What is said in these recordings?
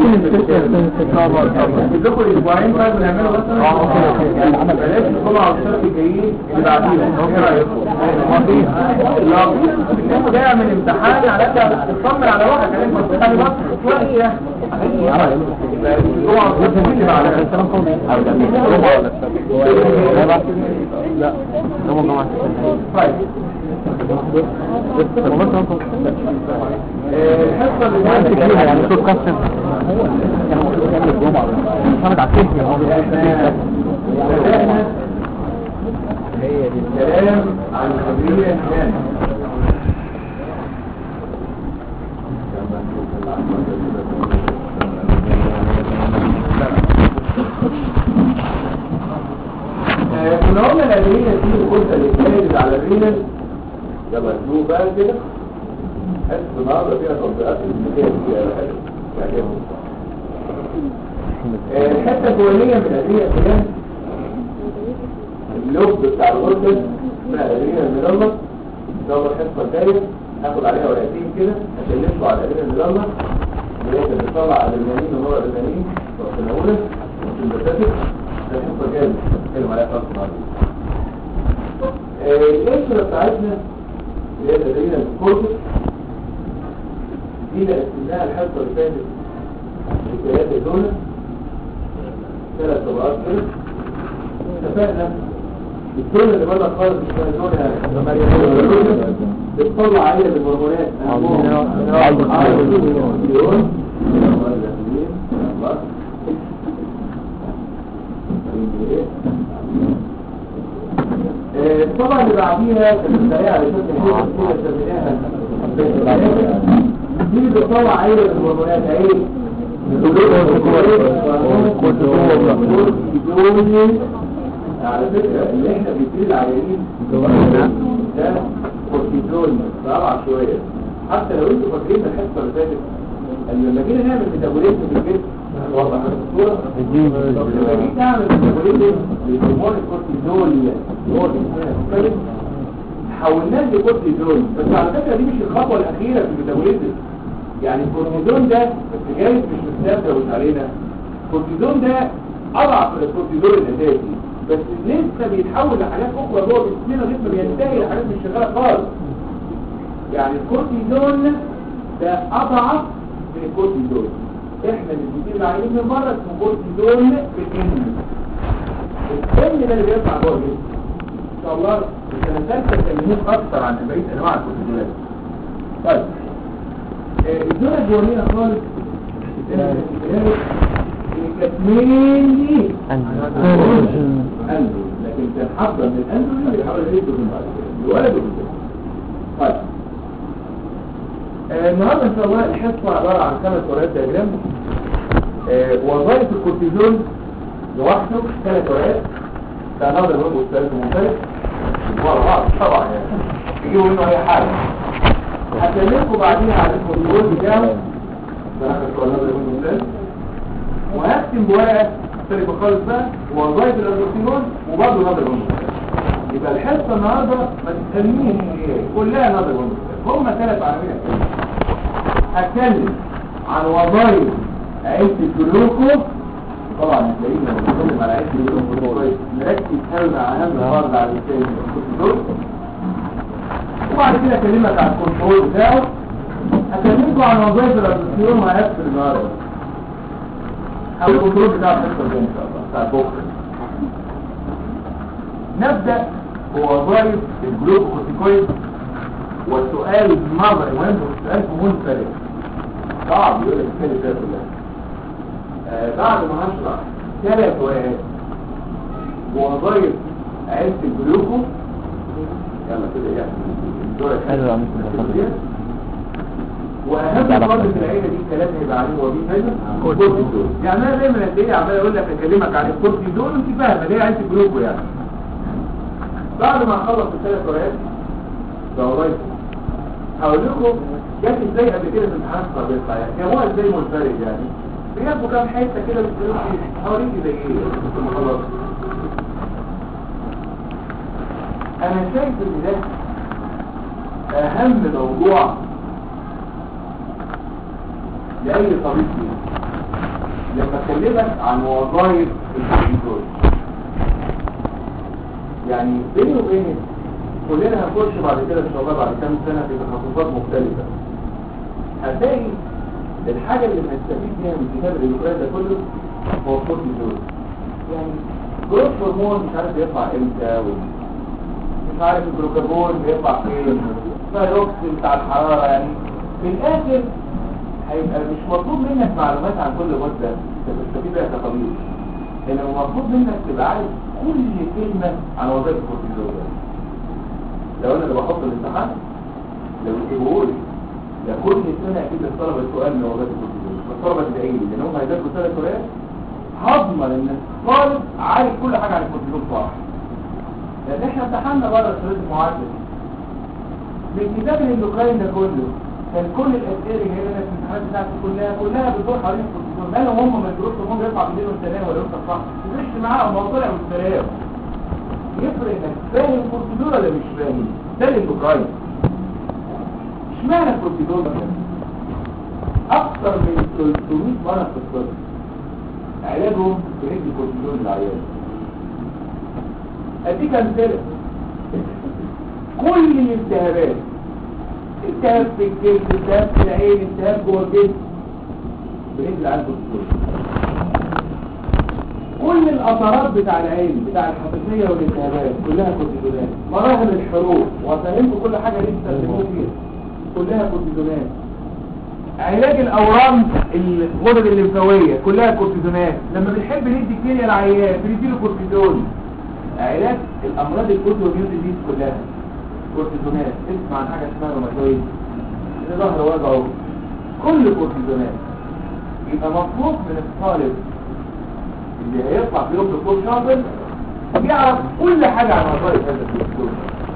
لكم الاسبوعين طيب ونعمله مثلا اه اوكي يعني بلاش الجمعه والسبت الجايين اللي بعديهم ايه رايكم؟ لا الناس جايه من امتحان على انت تطمن على روحك يعني انت بتستنى بس شويه الجمعه والسبت اللي بعدها الكلام فاضي لا هو جماعة طيب آه، الحصه اللي انت بعد فيها يعني صوت قسم اتفرج على الفيديو هو بدأنا الكلام عن الخبرية الثانية آه، كنا قلنا الأدوية دي الغدة اللي بتنزل على الرينال يلا نشوف بقى كده حس النهارده فيها تطبيقات المثال فيها يعني آه، الحته الجوانيه من الادويه كلها اللب بتاع الغدة اسمها الادويه المدلة ان شاء الله الحصه الجايه هاخد عليها ورقتين كده عشان نطلع على الادويه المدلة اللي هي كانت بتطلع ادرينالين ونور ادرينالين والسناولة والسمباتيك ده الحصه الجايه هنتكلم عليها خالص النهارده آه، القشره بتاعتنا اللي هي الادرينال كورتكس دي اللي قسمناها الحصه اللي فاتت الثلاثه دول ثلاث طبقات كده اتفقنا الدول اللي بره خالص اسمها دول بتطلع عينه بالهرمونات الطبقة اللي بعديها كانت سريعة على شكل كده سميناها دي اللي بتطلع عينه بالهرمونات عين على فكرة اللي احنا بيدير العيانين ده كورتيزون صعب شوية حتى لو انتوا فاكرين الحصة اللي فاتت ان لما جينا نعمل ميتابوليزم في الجسم واضح في الصورة طب لما جيت اعمل ميتابوليزم لهرمون الكورتيزول هو الكورتيزول حولناه لكورتيزون بس على فكرة دي مش الخطوة الأخيرة في الميتابوليزم يعني الكورتيزون ده بس جايز مش مستبدأ ومش علينا الكورتيزون ده أضعف من الكورتيزون الأساسي بس لسه بيتحول لحاجات أخرى جوه جسمنا لسه بينتهي لحاجات مش شغالة خالص يعني الكورتيزون ده أضعف من الكورتيزون احنا بنجيب العينين من بره اسمه كورتيزون بالإن الإن ده اللي بيطلع جوه الجسم إن شاء الله السنة الثالثة تكلموك أكثر عن بقية أنواع الكورتيزونات طيب الزونة الجوانية خالص كتمين دي أندو لكن كان حفظة من الأندو اللي بيحاول يجيبه من بعد الولد وبالذات طيب آه، النهاردة إن شاء الله الحصة عبارة عن خمس ورقات دياجرام آه، وظائف الكورتيزون لوحده ثلاث ورقات ده نظر الوجه والثالث المنفرد ورا بعض طبعا يعني يجيبوا منه أي حاجة هكلمكم بعدين على الكنترول بتاعه ده اخر سؤال نظري من الناس وهختم بورقه مختلفه خالص بقى وظائف الاندوكسينون وبرضه نظري من يبقى الحصه النهارده ما تسميش ايه كلها نظري من هم ثلاث عناوين هتكلم عن وظائف عيله الجلوكو طبعا هتلاقينا لما بنتكلم على عيله الجلوكو كويس نركز قوي على اهم فرد على الانسان الكورتيزول وبعد كده اكلمك عن الكنترول بتاعه اكلمكم عن وظائف الادوسيوم وهيكسر النهارده او الكنترول بتاع الحصه الجايه ان شاء الله بتاع بكره نبدا بوظائف الجلوكوكورتيكويد والسؤال النظري مهم والسؤال منفرد صعب يقول لك الكلمه دي كلها آه بعد ما هشرح ثلاث ورقات بوظائف عيله الجلوكو يلا كده يعني الدور حلو يا مستر واهم فرد في العيله دي الكلام هيبقى عليه هو مين هذا كورتيزون يعني انا دايما هتلاقيه عمال اقول لك اكلمك عن الكورتيزون وانت فاهم اللي هي عايز جلوكو يعني بعد ما اخلص الثلاث ورقات ده والله هقول لكم جت ازاي قبل كده في امتحان السابقه يعني هي هو ازاي منفرد يعني بياخدوا كام حته كده بتقولوا هوريكي زي ايه ثم خلاص انا شايف ان ده اهم موضوع لاي طبيب فينا لما اكلمك عن وظائف الكورتيزول يعني بيني وبينك كلنا هنخش بعد كده ان شاء الله بعد كام سنه في تخصصات مختلفه هتلاقي الحاجه اللي بنستفيد بيها من كتاب الاندوكراين ده كله هو الكورتيزول يعني جروث هرمون مش عارف يطلع امتى و- مش عارف الجلوكاجون بيطلع فين الثايروكسين بتاع الحراره يعني في الاخر هيبقى مش مطلوب منك معلومات عن كل مده انت بتستفيد بيها كطبيب انما مطلوب منك تبقى عارف كل كلمه عن وظائف الكورتيزول ده. لو انا اللي بحط الامتحان لو يجيبوا لي ده كل سنه اكيد الطلبه سؤال من وظائف الكورتيزول الطلبه تدعي لي لان هم هيذاكروا ثلاث سؤال هضمن ان الطالب عارف كل حاجه عن الكورتيزول صح لان احنا امتحنا بره الشريط المعدل من كتاب الاندوكراين ده كله كان كل الاسئله اللي جايه لنا في الامتحانات بتاعتي كلها كلها بتدور حوالين الكورتيزول مالهم هم ما يدروش هم بيطلع بالليل والسلام ولا يوصل صح مش معاهم هو طلع والسلام يفرق انك فاهم الكورتيزول ولا مش فاهم ده الاندوكراين اشمعنى الكورتيزول ده اكثر من 300 مرض في الطب علاجهم بندي كورتيزول للعيان اديك امثله كل الالتهابات التهاب في الجلد التهاب في العين التهاب جوه الجسم بننزل على الكورتيزول كل الاثارات بتاع العين بتاع الحساسيه والالتهابات كلها كورتيزونات مراحل الحروق وفهمت كل حاجه اللي بتستخدموه فيها كلها كورتيزونات علاج الاورام الغدد الليمفاويه كلها كورتيزونات لما بنحب ندي كيمياء العيان بنديله كورتيزون علاج الامراض الاوتوميون ديزيز كلها كورتيزونات اسمع عن حاجه اسمها روماتويد اللي ظهر وجعه كل كورتيزونات يبقى مطلوب من الطالب اللي هيطلع في يوم دكتور شاطر يعرف كل حاجه عن وظائف هذا الدكتور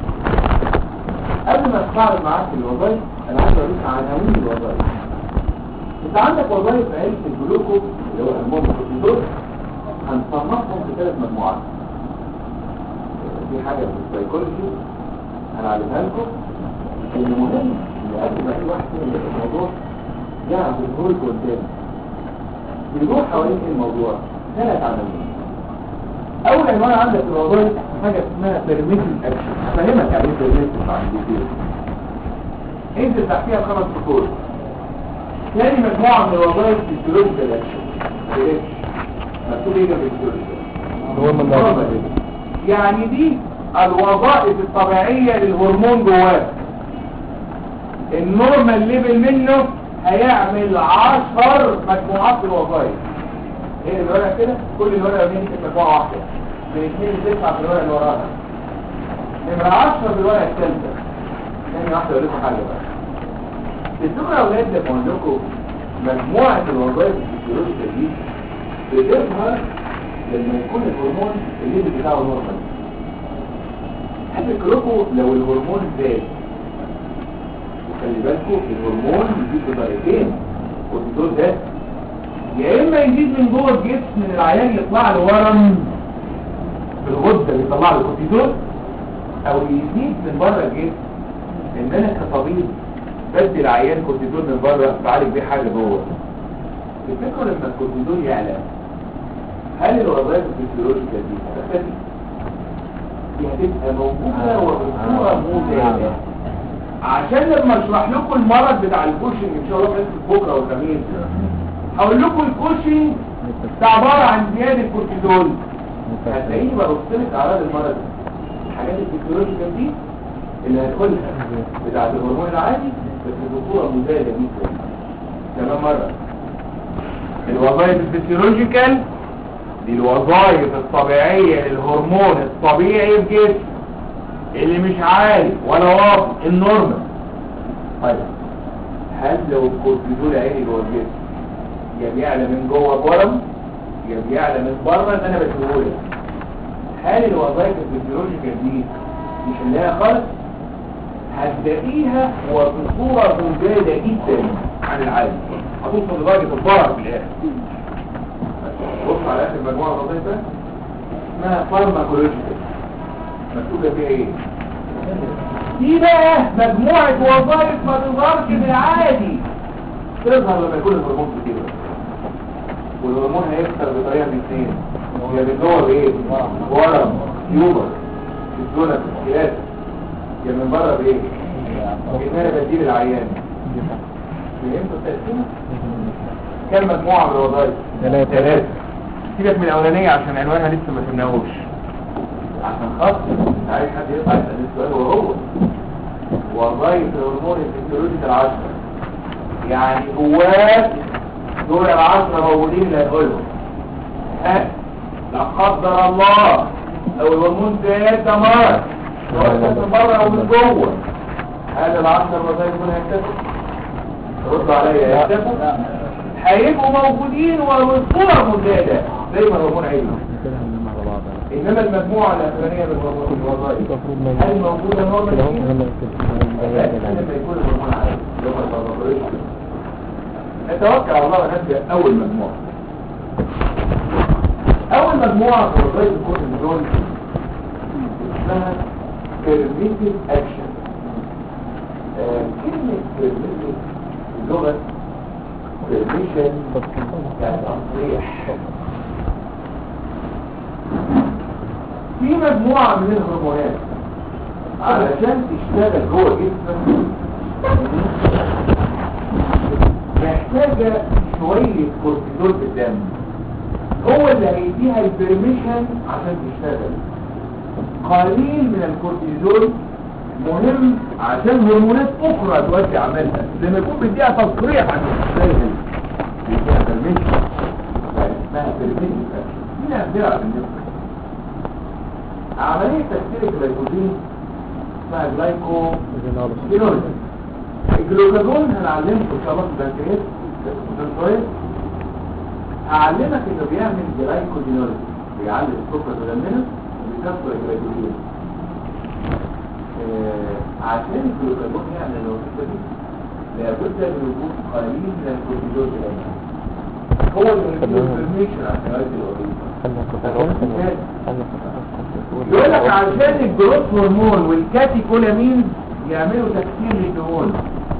قبل ما استعرض معاك الوظائف انا عايز اوريك عناوين الوظائف انت عندك وظائف علم الجلوكو اللي هو هرمون الكورتيزول هنصنفهم في ثلاث مجموعات في حاجه في السايكولوجي هنعلمها لكم المهم ان قبل ما اي واحد فينا يبقى الموضوع يعرف الهول قدام بيدور حوالين ايه الموضوع ثلاث عناوين اول عنوان عندك في الوظائف حاجه اسمها بيرميتيف اكشن هفهمك يعني ايه بيرميتيف عن الديتيل انزل تحتيها خمس سطور ثاني مجموعه من الوظائف فيسيولوجيكال اكشن مكتوب ايه جنب الفيسيولوجيكال يعني دي الوظائف الطبيعية للهرمون جواه النورمال ليفل منه هيعمل عشر مجموعات من الوظائف ايه الورقة كده كل الورقة بنمسك مجموعة واحدة من اثنين لتسعة في الورقة اللي وراها نمرة عشرة في الورقة الثالثة ثاني واحدة اقول لكم حاجة بقى تفتكروا يا اولاد لما اقول لكم مجموعة الوظائف الفسيولوجية دي بتظهر لما يكون الهرمون الليفل بتاعه نورمال هفكركم لو الهرمون زاد وخلي بالكم الهرمون يزيد بطريقتين الكورتيزول ده يا اما يزيد من جوه الجسم من العيان يطلع له ورم في الغده اللي يطلع له الكورتيزول او يزيد من بره الجسم ان انا كطبيب بدي العيان كورتيزول من بره بعالج بيه حاجه جوه تفتكروا لما الكورتيزول يعلى هل الوظائف الفسيولوجية دي هتختفي؟ دي هتبقى موجودة وبصورة مزاجة عشان لما اشرح لكم المرض بتاع الكوشنج ان شاء الله في بكره والخميس هقول لكم الكوشنج ده عبارة عن زيادة الكورتيزول هتلاقيني برص لك اعراض المرض الحاجات الفسيولوجية دي اللي هتقولها بتاعت الهرمون العادي بس بصورة مزاجة جدا كمان مرة الوظائف الفسيولوجيكال دي الوظائف الطبيعية للهرمون الطبيعي في جسم اللي مش عالي ولا واطي النورمال طيب هل لو الكورتيزول عالي جوه الجسم يا بيعلى من جوه بورم يا بيعلى من بره اللي انا بشوفه لك هل الوظائف الفسيولوجيكال دي مش هنلاقيها خالص هتلاقيها وبصورة مزايدة جدا عن العادي هتوصل لدرجة الضرر في الاخر بص على اخر مجموعة وظيفة اسمها فارماكولوجيكال مكتوبة فيها ايه دي بقى مجموعة وظائف ما تظهرش من العادي تظهر لما يكون الهرمون كتير والهرمون هيكسر بطريقه من اثنين يا من جوه بايه ورم يوبر الدولة الكلاسة يا من بره بايه ان انا بديل العيان فهمتوا التقسيمه كام مجموعه من الوظائف ثلاثة. ثلاثه سيبك من الاولانيه عشان عنوانها لسه ما فهمناهوش عشان خاطر مش عايز حد يطلع يسال السؤال وهو وظائف الهرمون الفسيولوجي العشرة يعني جواه دول العشرة موجودين اللي هنقولهم ها لا قدر الله لو الهرمون زاد دمار سواء كان من بره او من جوه هذا العشرة وظائف دول هيكتسبوا ردوا عليا هيكتسبوا هيبقوا موجودين والصور مزدادة زي ما الهرمون عينه كده هنلم على بعض انما المجموعة الاخرانية من الهرمون الوظائف هل موجودة نورمال كده فيها؟ هم لما يكون الهرمون عالي اللي هو الفاضل نتوكل على الله ونبدأ أول مجموعة أول مجموعة في وظائف الكورتيزول اسمها permissive action آه، كلمة permissive اللغة permission يعني تصريح في مجموعة من الهرمونات علشان تشتغل جوه جسمك محتاجة شوية كورتيزول في الدم هو اللي هيديها البرميشن عشان تشتغل قليل من الكورتيزول مهم عشان هرمونات اخرى تودي عملها لما يكون بيديها تصريح عن تشتغل بيديها برميشن اسمها برميشن مين امثله عشان نفهم عملية تكسير الجلايكوجين اسمها جلايكو جلوكاجون الجلوكاجون هنعلمكم ان شاء الله في البنكرياس شويه هعلمك انه بيعمل جلايكوجينولوجي بيعلي السكر في دمنا وبيكسر الجلايكوجين آه عشان الجلوكاجون يعمل الوظيفه دي لابد من وجود قليل من الكورتيزول في الدم هو اللي بيديله البرميشن عشان يؤدي الوظيفه يقول لك عشان الجروث هرمون والكاتيكولامين يعملوا تكسير للدهون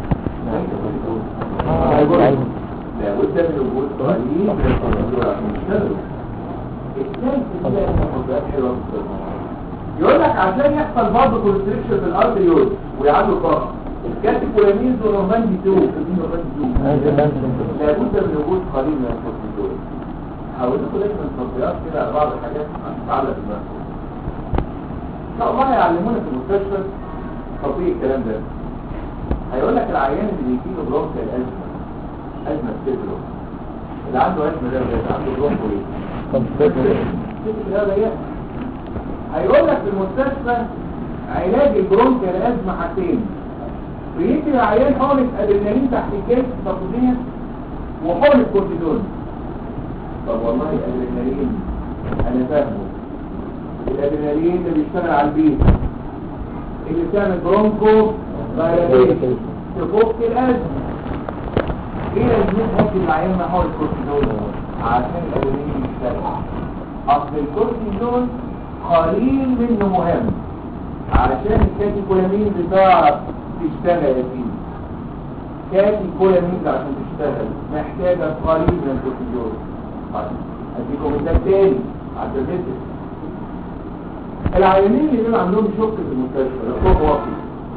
لابد من وجود قليل من الكورتيزول عشان يشتغلوا الثالث اللي هي المفضلات حلوه في الصدر. يقول لك عشان يحصل برضه كونستريكشن في الارتريول ويعلوا الضغط الكاتيكولامين ونورمان دي 2 نورمان دي 2 لابد من وجود قليل من الكورتيزول هقول لكم دايما تطبيقات كده على بعض الحاجات هتتعلق بالمسؤول ان شاء الله هيعلمونا في المستشفى تطبيق الكلام ده هيقول لك العيان اللي بيجي له برونك الازمه ازمه صدره اللي عنده ازمه ده اللي عنده برونكو ايه صدر ده ضيق هيقول لك في المستشفى علاج البرونك الازمه حاجتين بيدي العيان حقنه ادرينالين تحت الجلد تقنيه وحقنه كورتيزون طب والله الادرينالين انا فاهمه الادرينالين اللي بيشتغل على البيت اللي بتعمل برونكو فايراليشن تفك الازمه ايه لازمتها في العيان مع حول الكورتيزون عشان الادرينالين يشتغل اصل الكورتيزون قليل منه مهم علشان الكاتيكولامين بتعرف تشتغل يا سيدي كاتيكولامين عشان تشتغل محتاجه قليل من الكورتيزون طيب اديكم مثال تاني على الجسم العيانين اللي بيبقى عندهم شك في المستشفى الصوت واطي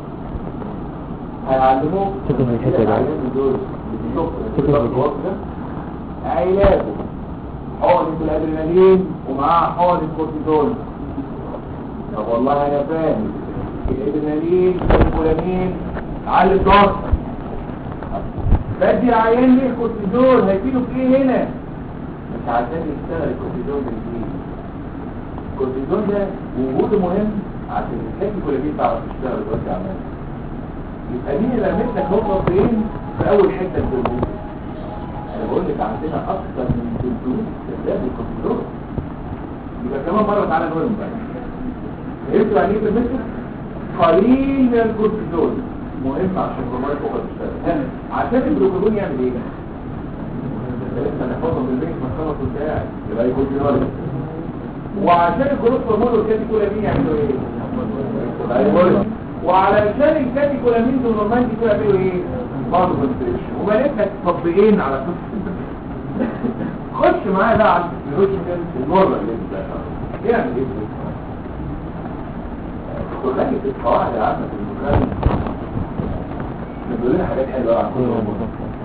هيعلموك شك في الحتة دي. العيانين دول الشك في شك في الضغط الواطي ده علاجه حقنة الادرينالين ومعاها حقنة كورتيزون طب والله انا فاهم الادرينالين والكولامين على الضغط بدي العيان ليه كورتيزون هيفيده في ايه هنا مش عشان يشتغل الكورتيزون بالجديد الكورتيزون ده وجوده مهم عشان الكاتي كولامين تعرف تشتغل وتودي عمال يبقى مين اللي رميت لك نقطتين في اول حته في الوجود انا بقول لك عندنا اكثر من 300 استخدام للكورتيزون يبقى كمان مره تعالى نقولهم بقى فهمتوا يعني ايه بالمثل قليل من الكورتيزون مهم عشان هرمونات اخرى تشتغل عشان الجلوكاجون يعمل ايه لسه نحفظهم بالبيت ما خلص بتاعي يبقى يكون في نار وعشان الجلوكاجون هرمون والكاتيكولامين يعملوا ايه يبقى وعلشان الكاتيكولامين والهرمون دي يعملوا ايه برضه كونستريكشن وبقيت لك تطبيقين على قصه خش خش معايا بقى على الفيروشن المره اللي انت يعني ايه كلها في القواعد العامه في المكان بيقول لنا حاجات حلوه عن كل هرمون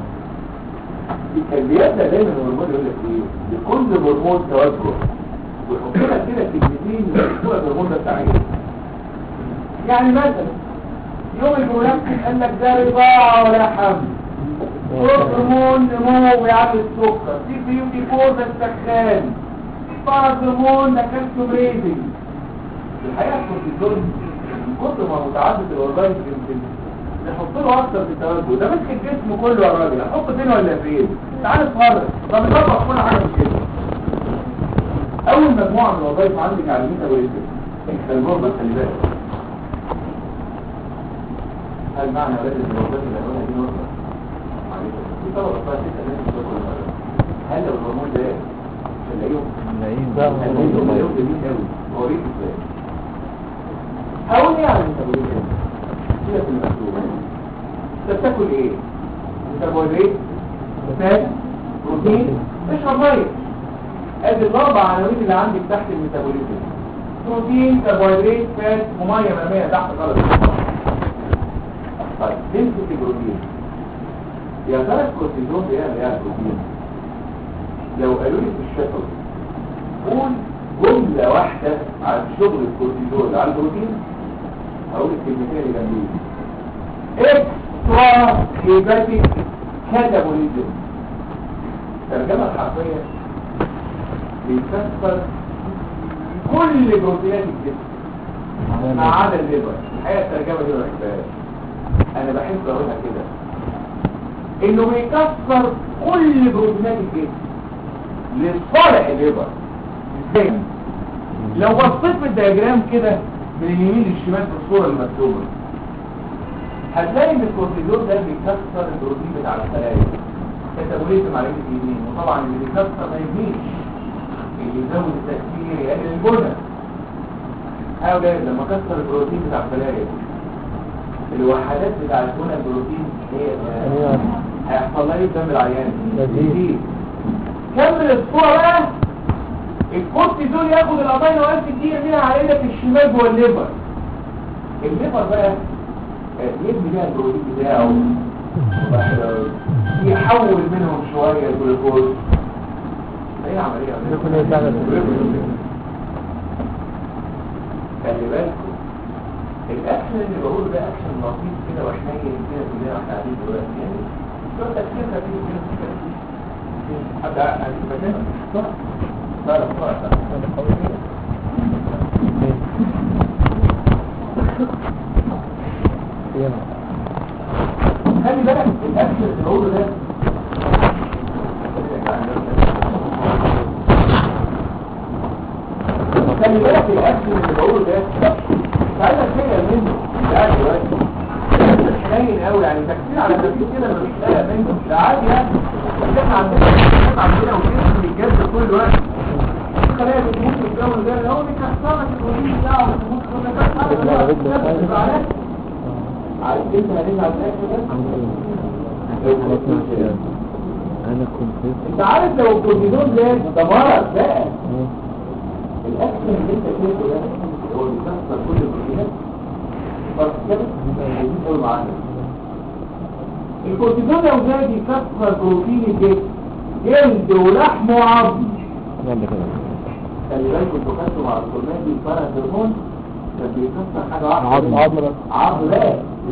كان بيبدا دايما الهرمون يقول لك ايه لكل هرمون توجه ويحط لك كده كلمتين يقول الهرمون ده بتاع ايه يعني مثلا يوم المنافس قال لك ده رضاعه ولا حمل هرمون نمو ويعلي السكر في في يوم فور ده السخان في فرز هرمون ده كالسيوم ريزنج الحقيقه الكورتيزون من كتر ما متعدد الوظائف يمكن نحط له اكتر في التوجه ده ماسك الجسم كله يا راجل هحط فين ولا فين تعال اتفرج طب نطبق كل حاجه في الجسم اول مجموعه من الوظائف عندك على الميتابوليزم الهرمون خلي بالك هل معنى ولاد الوظائف اللي هقولها دي نقطه معلش في طبقه اسمها ستة ناس بتاكل المرض هل لو الهرمون ده مش هنلاقيهم ملايين هنلاقيهم هنلاقيهم جميل قوي اوريك ازاي هقول ايه على الميتابوليزم كده في المكتوب انت بتاكل ايه كربوهيدرات فات بروتين اشرب ميه ادي الاربع عناوين اللي عندك تحت الميتابوليزم بروتين كربوهيدرات فات وميه مرميه تحت خالص طيب تمسك البروتين يا ترى الكورتيزون بيعمل ايه على البروتين لو قالوا لي في الشفوي قول جمله واحده عن شغل الكورتيزون على البروتين هقول الكلمتين اللي جنبيه اكسترا هيباتيك كاتابوليزم الترجمه الحرفيه بيكسر كل بروتينات الجسم ما عدا الليبر الحقيقه الترجمه دي ما بحبهاش انا بحب اقولها كده انه بيكسر كل بروتينات الجسم لصالح الليبر ازاي لو بصيت في الدياجرام كده من اليمين للشمال في الصوره المكتوبه هتلاقي ان الكورتيزون ده بيكسر البروتين بتاع الخلايا كاتابوليزم على ايد اليمين وطبعا اللي بيكسر ما يبنيش اللي يزود التأثير يقلل الجهد حاجة لما كسر البروتين بتاع الخلايا الوحدات بتاع البنى البروتين هي هيحصل لها ايه دم العيان يزيد كمل الصورة بقى الكورتيزون ياخد الامينو اسيد دي يرميها على ايدك الشمال جوه الليفر الليفر بقى يبني بيها البروتين بتاعه يحول منهم شوية الجلوكوز ايه عملية خلي بالكم الاكشن اللي بقوله ده اكشن لطيف كده وحنين كده كلنا واحنا قاعدين دلوقتي يعني شو تفكير خفيف كده حد قاعد مكانه صح لا لا صح خلي بالك الاكشن اللي بقوله ده خلي بالك الاكشن اللي بقوله ده عايز اشيل منه لا دلوقتي حنين قوي يعني تكتير على خفيف كده مفيش قلق منه ده عادي يعني احنا عندنا احنا عندنا وجسم بيتجدد كل وقت خلايا بتموت في الجو ده هو بيكسرك البروتين بتاعه بتموت كل ده عايز انت هنرجع الاكل انا كنت انت عارف لو الكورتيزون زاد ده مرض بقى الاكل اللي انت شايفه ده هو بيكسر كل البروتينات بس كده عايزين نقول معانا الكورتيزون لو زاد يكسر بروتين الجسم جلد ولحم وعظم يلا كده خلي بالكم انتوا خدتوا مع الهرمون دي الفرق هرمون كان بيكسر حاجه واحده عظم. عظم بس عظم لا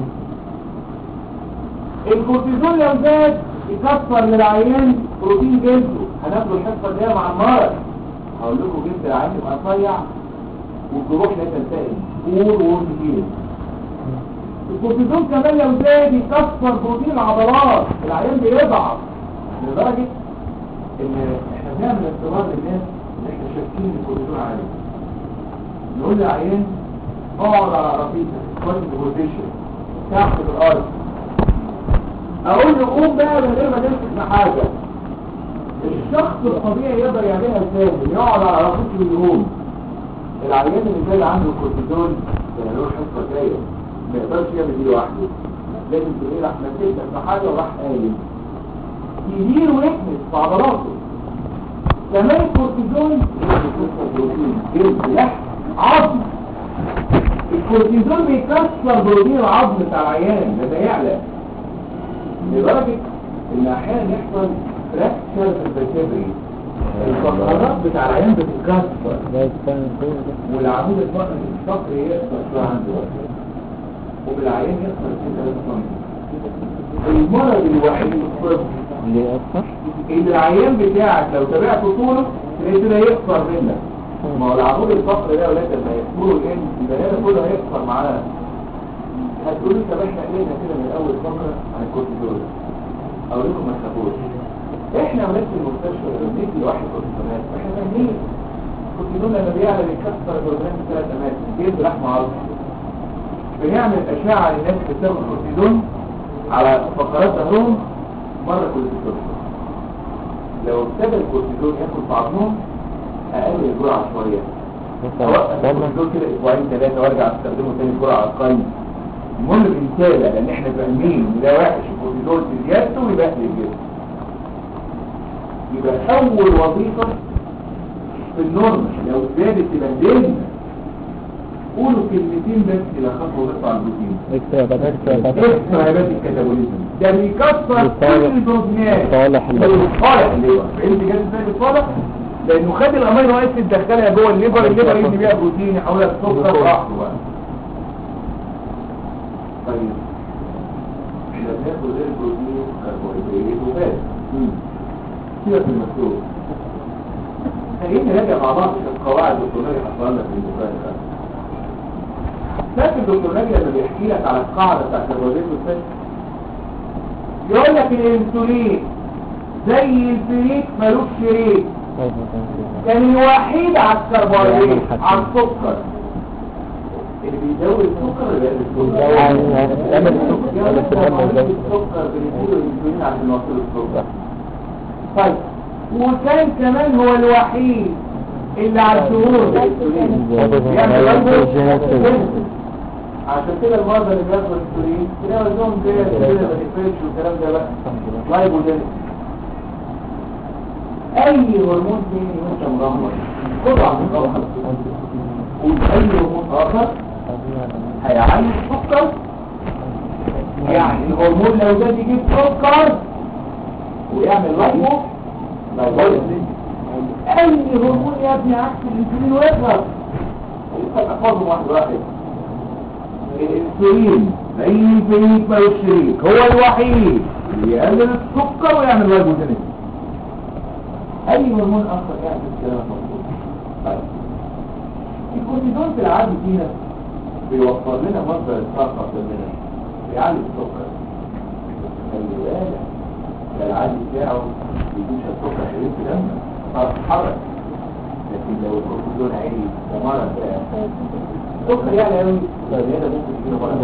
الكورتيزون لو زاد يكسر للعيان بروتين جلده هناخد الحصه دي مع المرض هقول لكم جلد العيان يبقى رفيع والجروح لا تلتئم قول وقول كتير الكورتيزون كمان لو زاد يكسر بروتين العضلات العيان بيضعف لدرجه ان احنا بنعمل اختبار للناس ان احنا شاكين ان الكورتيزون عالي نقول للعيان اقعد على رفيقك كويس بوزيشن تحت الارض اقول له قوم بقى من غير ما تمسك حاجه الشخص الطبيعي يقدر يعملها ازاي يقعد على رفيقه ويقوم العيان اللي زي عنده الكورتيزون يعني له حصه جايه ما يقدرش يعمل دي لوحده لازم تقول له احنا مسكنا في حاجه وراح قايم يدير ويكنس في عضلاته كمان الكورتيزون بروتين جلد لحم عظم الكورتيزون بيكسر بروتين العظم بتاع العيان لما يعلى لدرجة ان احيانا يحصل فراكشر في الفرتبري الفقرات بتاع العيان بتتكسر ده يستعمل كل ده والعمود الفقري الفقري يقصر شويه عنده وبالعيان يقصر كده يقصر المرض الوحيد الطبي اللي يأثر ان العيان بتاعك لو تابعت طوله تلاقيه كده يقصر منك ما هو العمود الفقري ده يا ولاد لما يقصروا الان يبقى هنا كله هيقصر معاه هتقولوا طب احنا قلنا كده من اول فقره عن الكورتيزول اقول لكم ما تخافوش احنا ولاد في المستشفى لما بنيجي لواحد كورتيزونات احنا فاهمين الكورتيزون لما بيعلى بيكسر البروتين في ثلاث اماكن جلد لحم عظم بنعمل اشعه للناس اللي بتاخد كورتيزون على فقرات ظهرهم مره كل ست اشهر لو ابتدى الكورتيزون ياكل في عظمهم اقلل الجرعه شويه اوقف الكورتيزون كده اسبوعين ثلاثه وارجع استخدمه تاني جرعه اقل المهم بنتابع لان احنا فاهمين ان ده وحش الكورتيزون في زيادته ويبهدل الجسم يبقى اول وظيفه في النورمال لو زادت تبهدلنا قولوا كلمتين بس يلخصوا ويطلع البروتين اكتب اكتب اكسترا هيباتيك كاتابوليزم ده بيكسر كل البروتينات صالح الليفر. صالح الليفر فهمت جاز ازاي بالصالح لانه خد الامينو اسيد دخلها جوه الليفر الليفر يدي بيها بروتين يحولها لسكر براحته بقى طيب احنا بناخد غير البروتين كربوهيدرات وفات سيبك من المكتوب خلينا نراجع مع بعض القواعد الدكتور ناجي حصل لنا في المفاجاه لكن الدكتور ناجي لما بيحكي لك على القاعده بتاعت الكربوهيدرات والفات يقول لك الانسولين زي الفريك ملوش شريك كان الوحيد على الكربوهيدرات على السكر اللي بيزود السكر اللي بيقلل يعمل السكر. يعمل السكر. السكر السكر بنديله الانسولين عشان نوصل السكر طيب وكان كمان هو الوحيد اللي على الدهون بيعمل لايبو عشان كده المرضى اللي بياخدوا الانسولين تلاقي وزنهم زي كده ما تفرقش والكلام ده بقى لايبو ده اي هرمون تاني وانت مغمض خده عن مغمض واي هرمون اخر هيعلي السكر يعني الهرمون لو ده يجيب سكر ويعمل لايبو لايبو اي هرمون يا ابني عكس الانسولين ويظهر يبقى احفظهم واحد واحد الانسولين زي الفريق مالوش شريك هو الوحيد اللي يقلل السكر ويعمل لايبوجينيز اي هرمون اخر يعمل الكلام المفروض طيب الكورتيزون في العادي فينا بيوفر لنا مصدر الطاقه في دمنا بيعلي السكر خلي بالك ده العادي بتاعه بيدوش السكر شريك في دمنا فاتحرك لكن لو الكورتيزون عالي ومرض بقى السكر يعني قوي فالزيادة ممكن تجيله مرض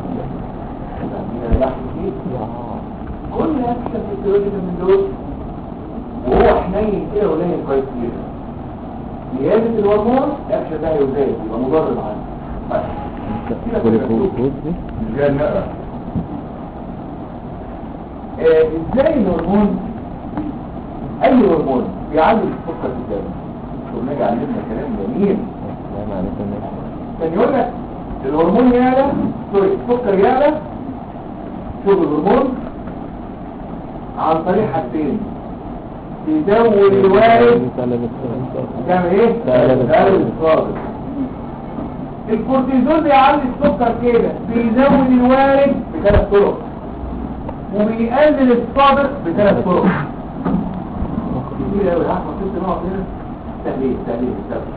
السكر كل أكثر في التواجد من دول وهو حنين كده ولين كويس جدا زيادة الهرمون أكثر ده يزايد يبقى مضر عنه بس سيبك من المكتوب. مش جاي نقرا آه، ازاي الهرمون اي هرمون بيعلي السكر في الدم ونجي علمنا كلام جميل كان يقول لك الهرمون يعلى سوري السكر يعلى شوف الهرمون عن طريق حاجتين يزود الوارد تعمل ايه؟ تقلب تقلب الصادر الكورتيزون بيعلي السكر كده بيزود الوارد بثلاث طرق وبيقلل الصادر بثلاث طرق كتير قوي احمد ست نقط هنا تهليل تهليل تهليل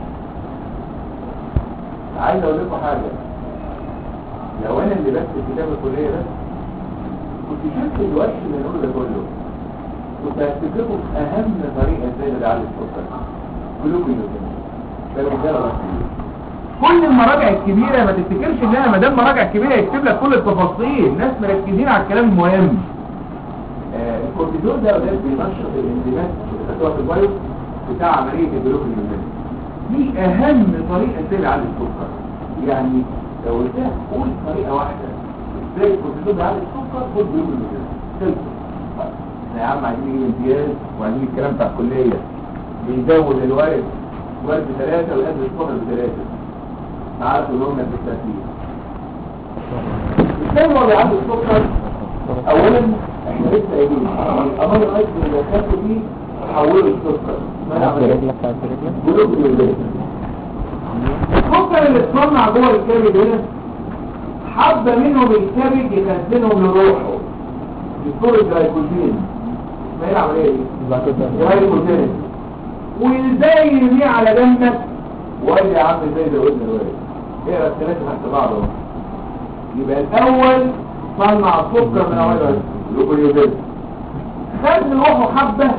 عايز اقول لكم حاجه لو انا اللي بكتب كتاب الكليه ده كنت شفت الوش اللي نقوله ده كله كنت هكتب لكم اهم طريقه ازاي نعالج السكر جلوكوزين ده الرجاله بس كل المراجع الكبيرة ما تفتكرش انها ما دام مراجع كبيرة يكتب لك كل التفاصيل ناس مركزين على الكلام المهم آه، الكورتيزون ده ده بينشط الانزيمات اللي خدتوها في البايو بتاع عملية الجلوكوزين دي اهم طريقة ازاي يعالج السكر يعني لو قلت لك قول طريقة واحدة ازاي الكورتيزون بيعالج السكر خد جلوكوزين خلص طيب، احنا يا عم عايزين نجيب امتياز وعايزين الكلام بتاع الكلية بيزود الوارد وارد بثلاثة والأدل الصفر بثلاثة عارف اللي هم بالترتيب الثاني هو عنده السكر اولا احنا لسه قايلين الامر الايس اللي دخلته فيه حوله السكر ما عد نعمل رجلك عد رجلك بلوك الولاد السكر اللي اتصنع جوه الكبد هنا حبة منهم الكبد يخزنهم لروحه بصورة جلايكوجين ما هي العملية دي بعد كده جلايكوجين والباقي يرميه على دمك وقال يا عم زي ده قلنا الوالد اقرا الثلاثة تحت بعض اهو يبقى الاول صنع سكر من اوائل الجلوكوزيد خد روحه حبة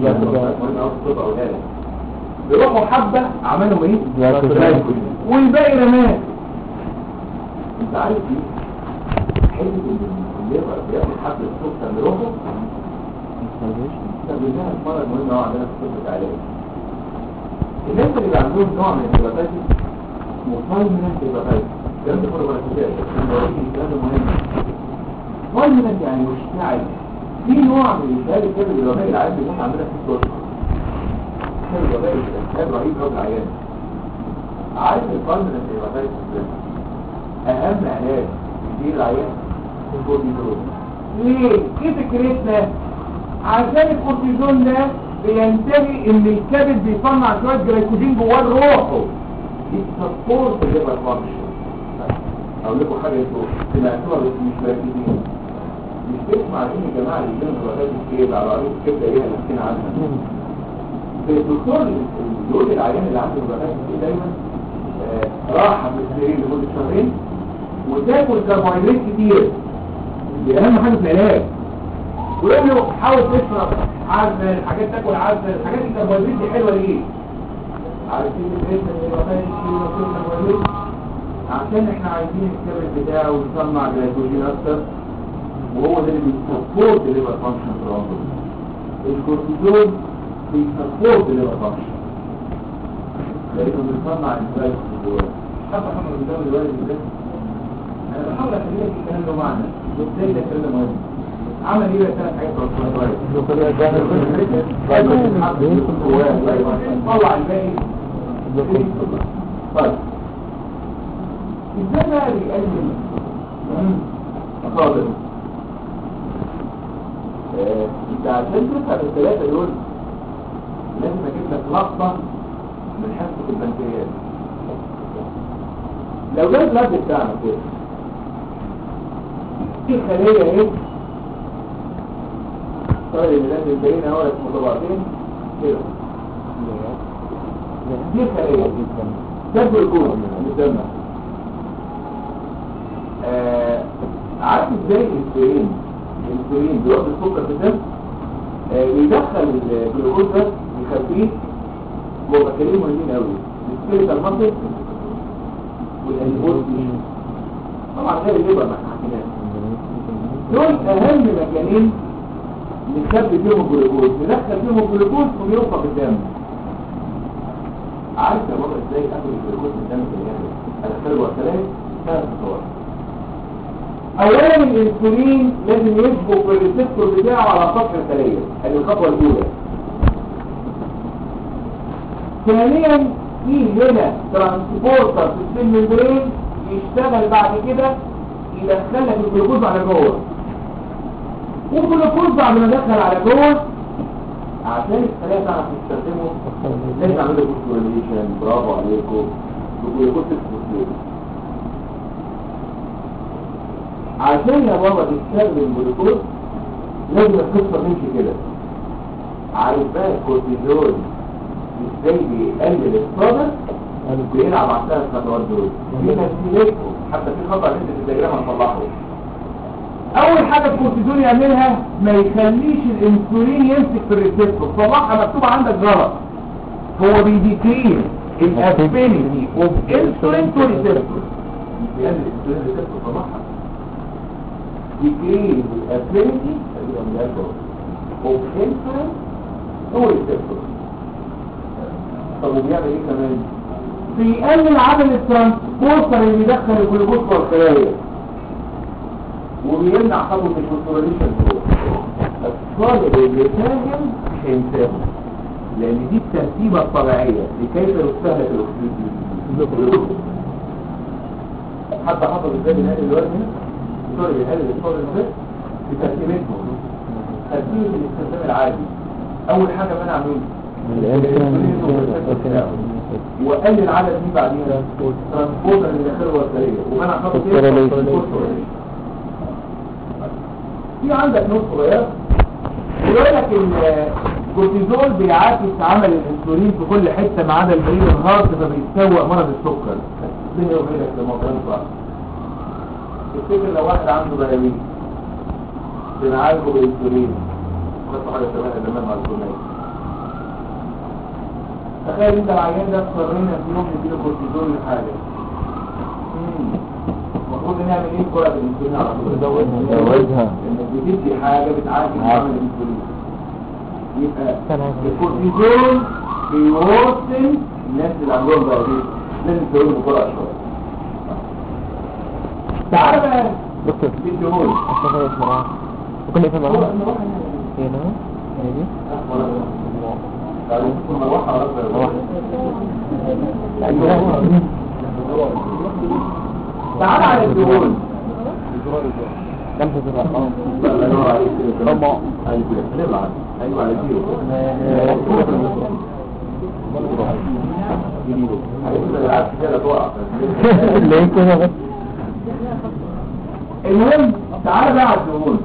بروحه حبة عملهم ايه؟ جلايكوجين. والباقي رماه انت عارف ايه؟ حته ان الليبر بياخد حبة سكر لروحه استخدمناها المرة المهمة أوي عندنا في الطب العلاج الناس اللي بقى عندهم نوع من الهيباتايتس مفايمنت هيباتايتس الكلام ده كله ولا كتاب بس بوريكي الكلام ده مهم مفايمنت يعني مشتعل في نوع من الالتهاب الكبد الوبائي العادي بيكون عندنا في الصوت الكبد الوبائي التهاب رهيب قوي العيان عارف الفايمنت هيباتايتس ده اهم علاج يدير العيان الكورتيزون ليه؟ ايه فكرتنا؟ عشان الكورتيزون ده بينتهي ان الكبد بيصنع شويه جلايكوجين جواه روحه يتسبورت الليفر فانكشن اقول لكم حاجه انتوا سمعتوها بس مش مركزين مش تسمع ان الجماعه اللي بيجوا الولايات الكبد على رئيس الكبد ايه اللي حكينا عنها الدكتور اللي بيقول للعيان اللي عنده الولايات الكبد دايما آه، راحه في السرير لمده شهرين وتاكل كربوهيدرات كتير دي اهم حاجه في العلاج ويقول له حاول تشرب عسل حاجات تاكل عسل الحاجات الكربوهيدرات دي حلوه ليه عارفين ايه اللي بقى الكربوهيدرات عشان احنا عايزين الكبد بتاعه يصنع جلايكوجين اكتر وهو ده اللي بيسبورت الليفر فانكشن بروبلم الكورتيزون بيسبورت الليفر فانكشن لانه بيصنع الجلايكوجين جواه حتى محمد بن داود الوالد ده انا بحاول اخلي لك الكلام ده معنى ازاي ده الكلام ده مهم عمل ايه بقى ثلاث حاجات طلع الباقي طيب ازاي بقى بيقلل مصادر انت عشان تفهم الثلاثه دول لازم اجيب لك لقطه من حصه البنكرياس لو ده البلد بتاعنا كده في خليه اهي طيب اللي لازم باين اهو اسمه طبقتين كده دي خليه ده الجلوكوز اللي قدامنا آه عارف ازاي الانسولين الانسولين بيوقف السكر في الدم آه بيدخل الجلوكوز ده يخليه جوه بكتيريا مهمين قوي السكيلتال ماسل والانيبول طبعا غير الليبر ما احنا حكيناها دول اهم مكانين نخبي فيهم الجلوكوز ندخل فيهم الجلوكوز ويوقف الدم عارف يا بابا ازاي اخد الجلوكوز من الدم في الجهاز ادخله وسائل ثلاث خطوات اولا الانسولين لازم يسبق في الريسبتور بتاعه على سطح الخليه ادي الخطوه الاولى ثانيا في هنا ترانسبورتر في السن ممبرين يشتغل بعد كده يدخل لك الجلوكوز على جوه والجلوكوز بعد ما دخل على جوه عشان الخلايا تعرف تستخدمه لازم اعمل له فوسفوريليشن برافو عليكم الجلوكوز فوسفوريليشن عشان يا بابا تستخدم جلوكوز لازم القصه تمشي كده عارف بقى الكورتيزول ازاي بيقلل الصدى بيلعب على الثلاث خطوات دول في تسهيلاتهم حتى في خطأ انت في الدياجرام هنصلحه اول حاجة الكورتيزون يعملها ما يخليش الانسولين يمسك في الريسبتور صلحها مكتوب عندك غلط هو بيديكريز الافينيتي اوف انسولين تو ريسبتور بيقلل الانسولين ريسبتور صلحها decrease the affinity of insulin to receptor طب وبيعمل ايه كمان بيقلل عدد الترانسبورتر اللي بيدخل الجلوكوز في الخلايا وبيمنع خطوه الفوسفوريليشن الطالب اللي فاهم هينتهي لان دي الترتيبة الطبيعية لكيف يستهلك الاكسجين حتى حصل ازاي بنهاية الوزن هنا سوري بنهاية الاصفار ازاي في ترتيبتهم ترتيبة الاستخدام العادي اول حاجة منع مين وقلل عدد مين بعديها ترانسبورتر اللي داخله الوصلية ومنع خط ايه في عندك نقطة صغيرة يقول لك الكورتيزول بيعاكس عمل الانسولين في كل حتة ما عدا البريد الهارت فبيتسوق مرض السكر بيني وبينك ده موضوع صعب تفتكر لو واحد عنده بيامين بنعالجه بالانسولين بس حاجة شبه زمان مع الكورنيش تخيل انت العيان ده اضطرينا في يوم نديله كورتيزول لحاجة المفروض نعمل ايه كرة الانسولين على طول نزودها. انك بتدي حاجة بتعالج عمل الانسولين يبقى الكورتيزون بيوصل الناس اللي عندهم دايابيتس لازم تقول بسرعة شوية تعالى بقى دكتور بالدهون أصلا خلاص مرة وكل إيه هو معاها المروحة هنا هنا تعالى نشوف المروحة على رأس مروحة. تعالى على الدهون كم تزرع اه الله ينور عليك طبعا. ايوه نبعد ايوه على زيرو هيبقى العكس كده تقع ليه كده بس المهم تعالى بقى على الدهون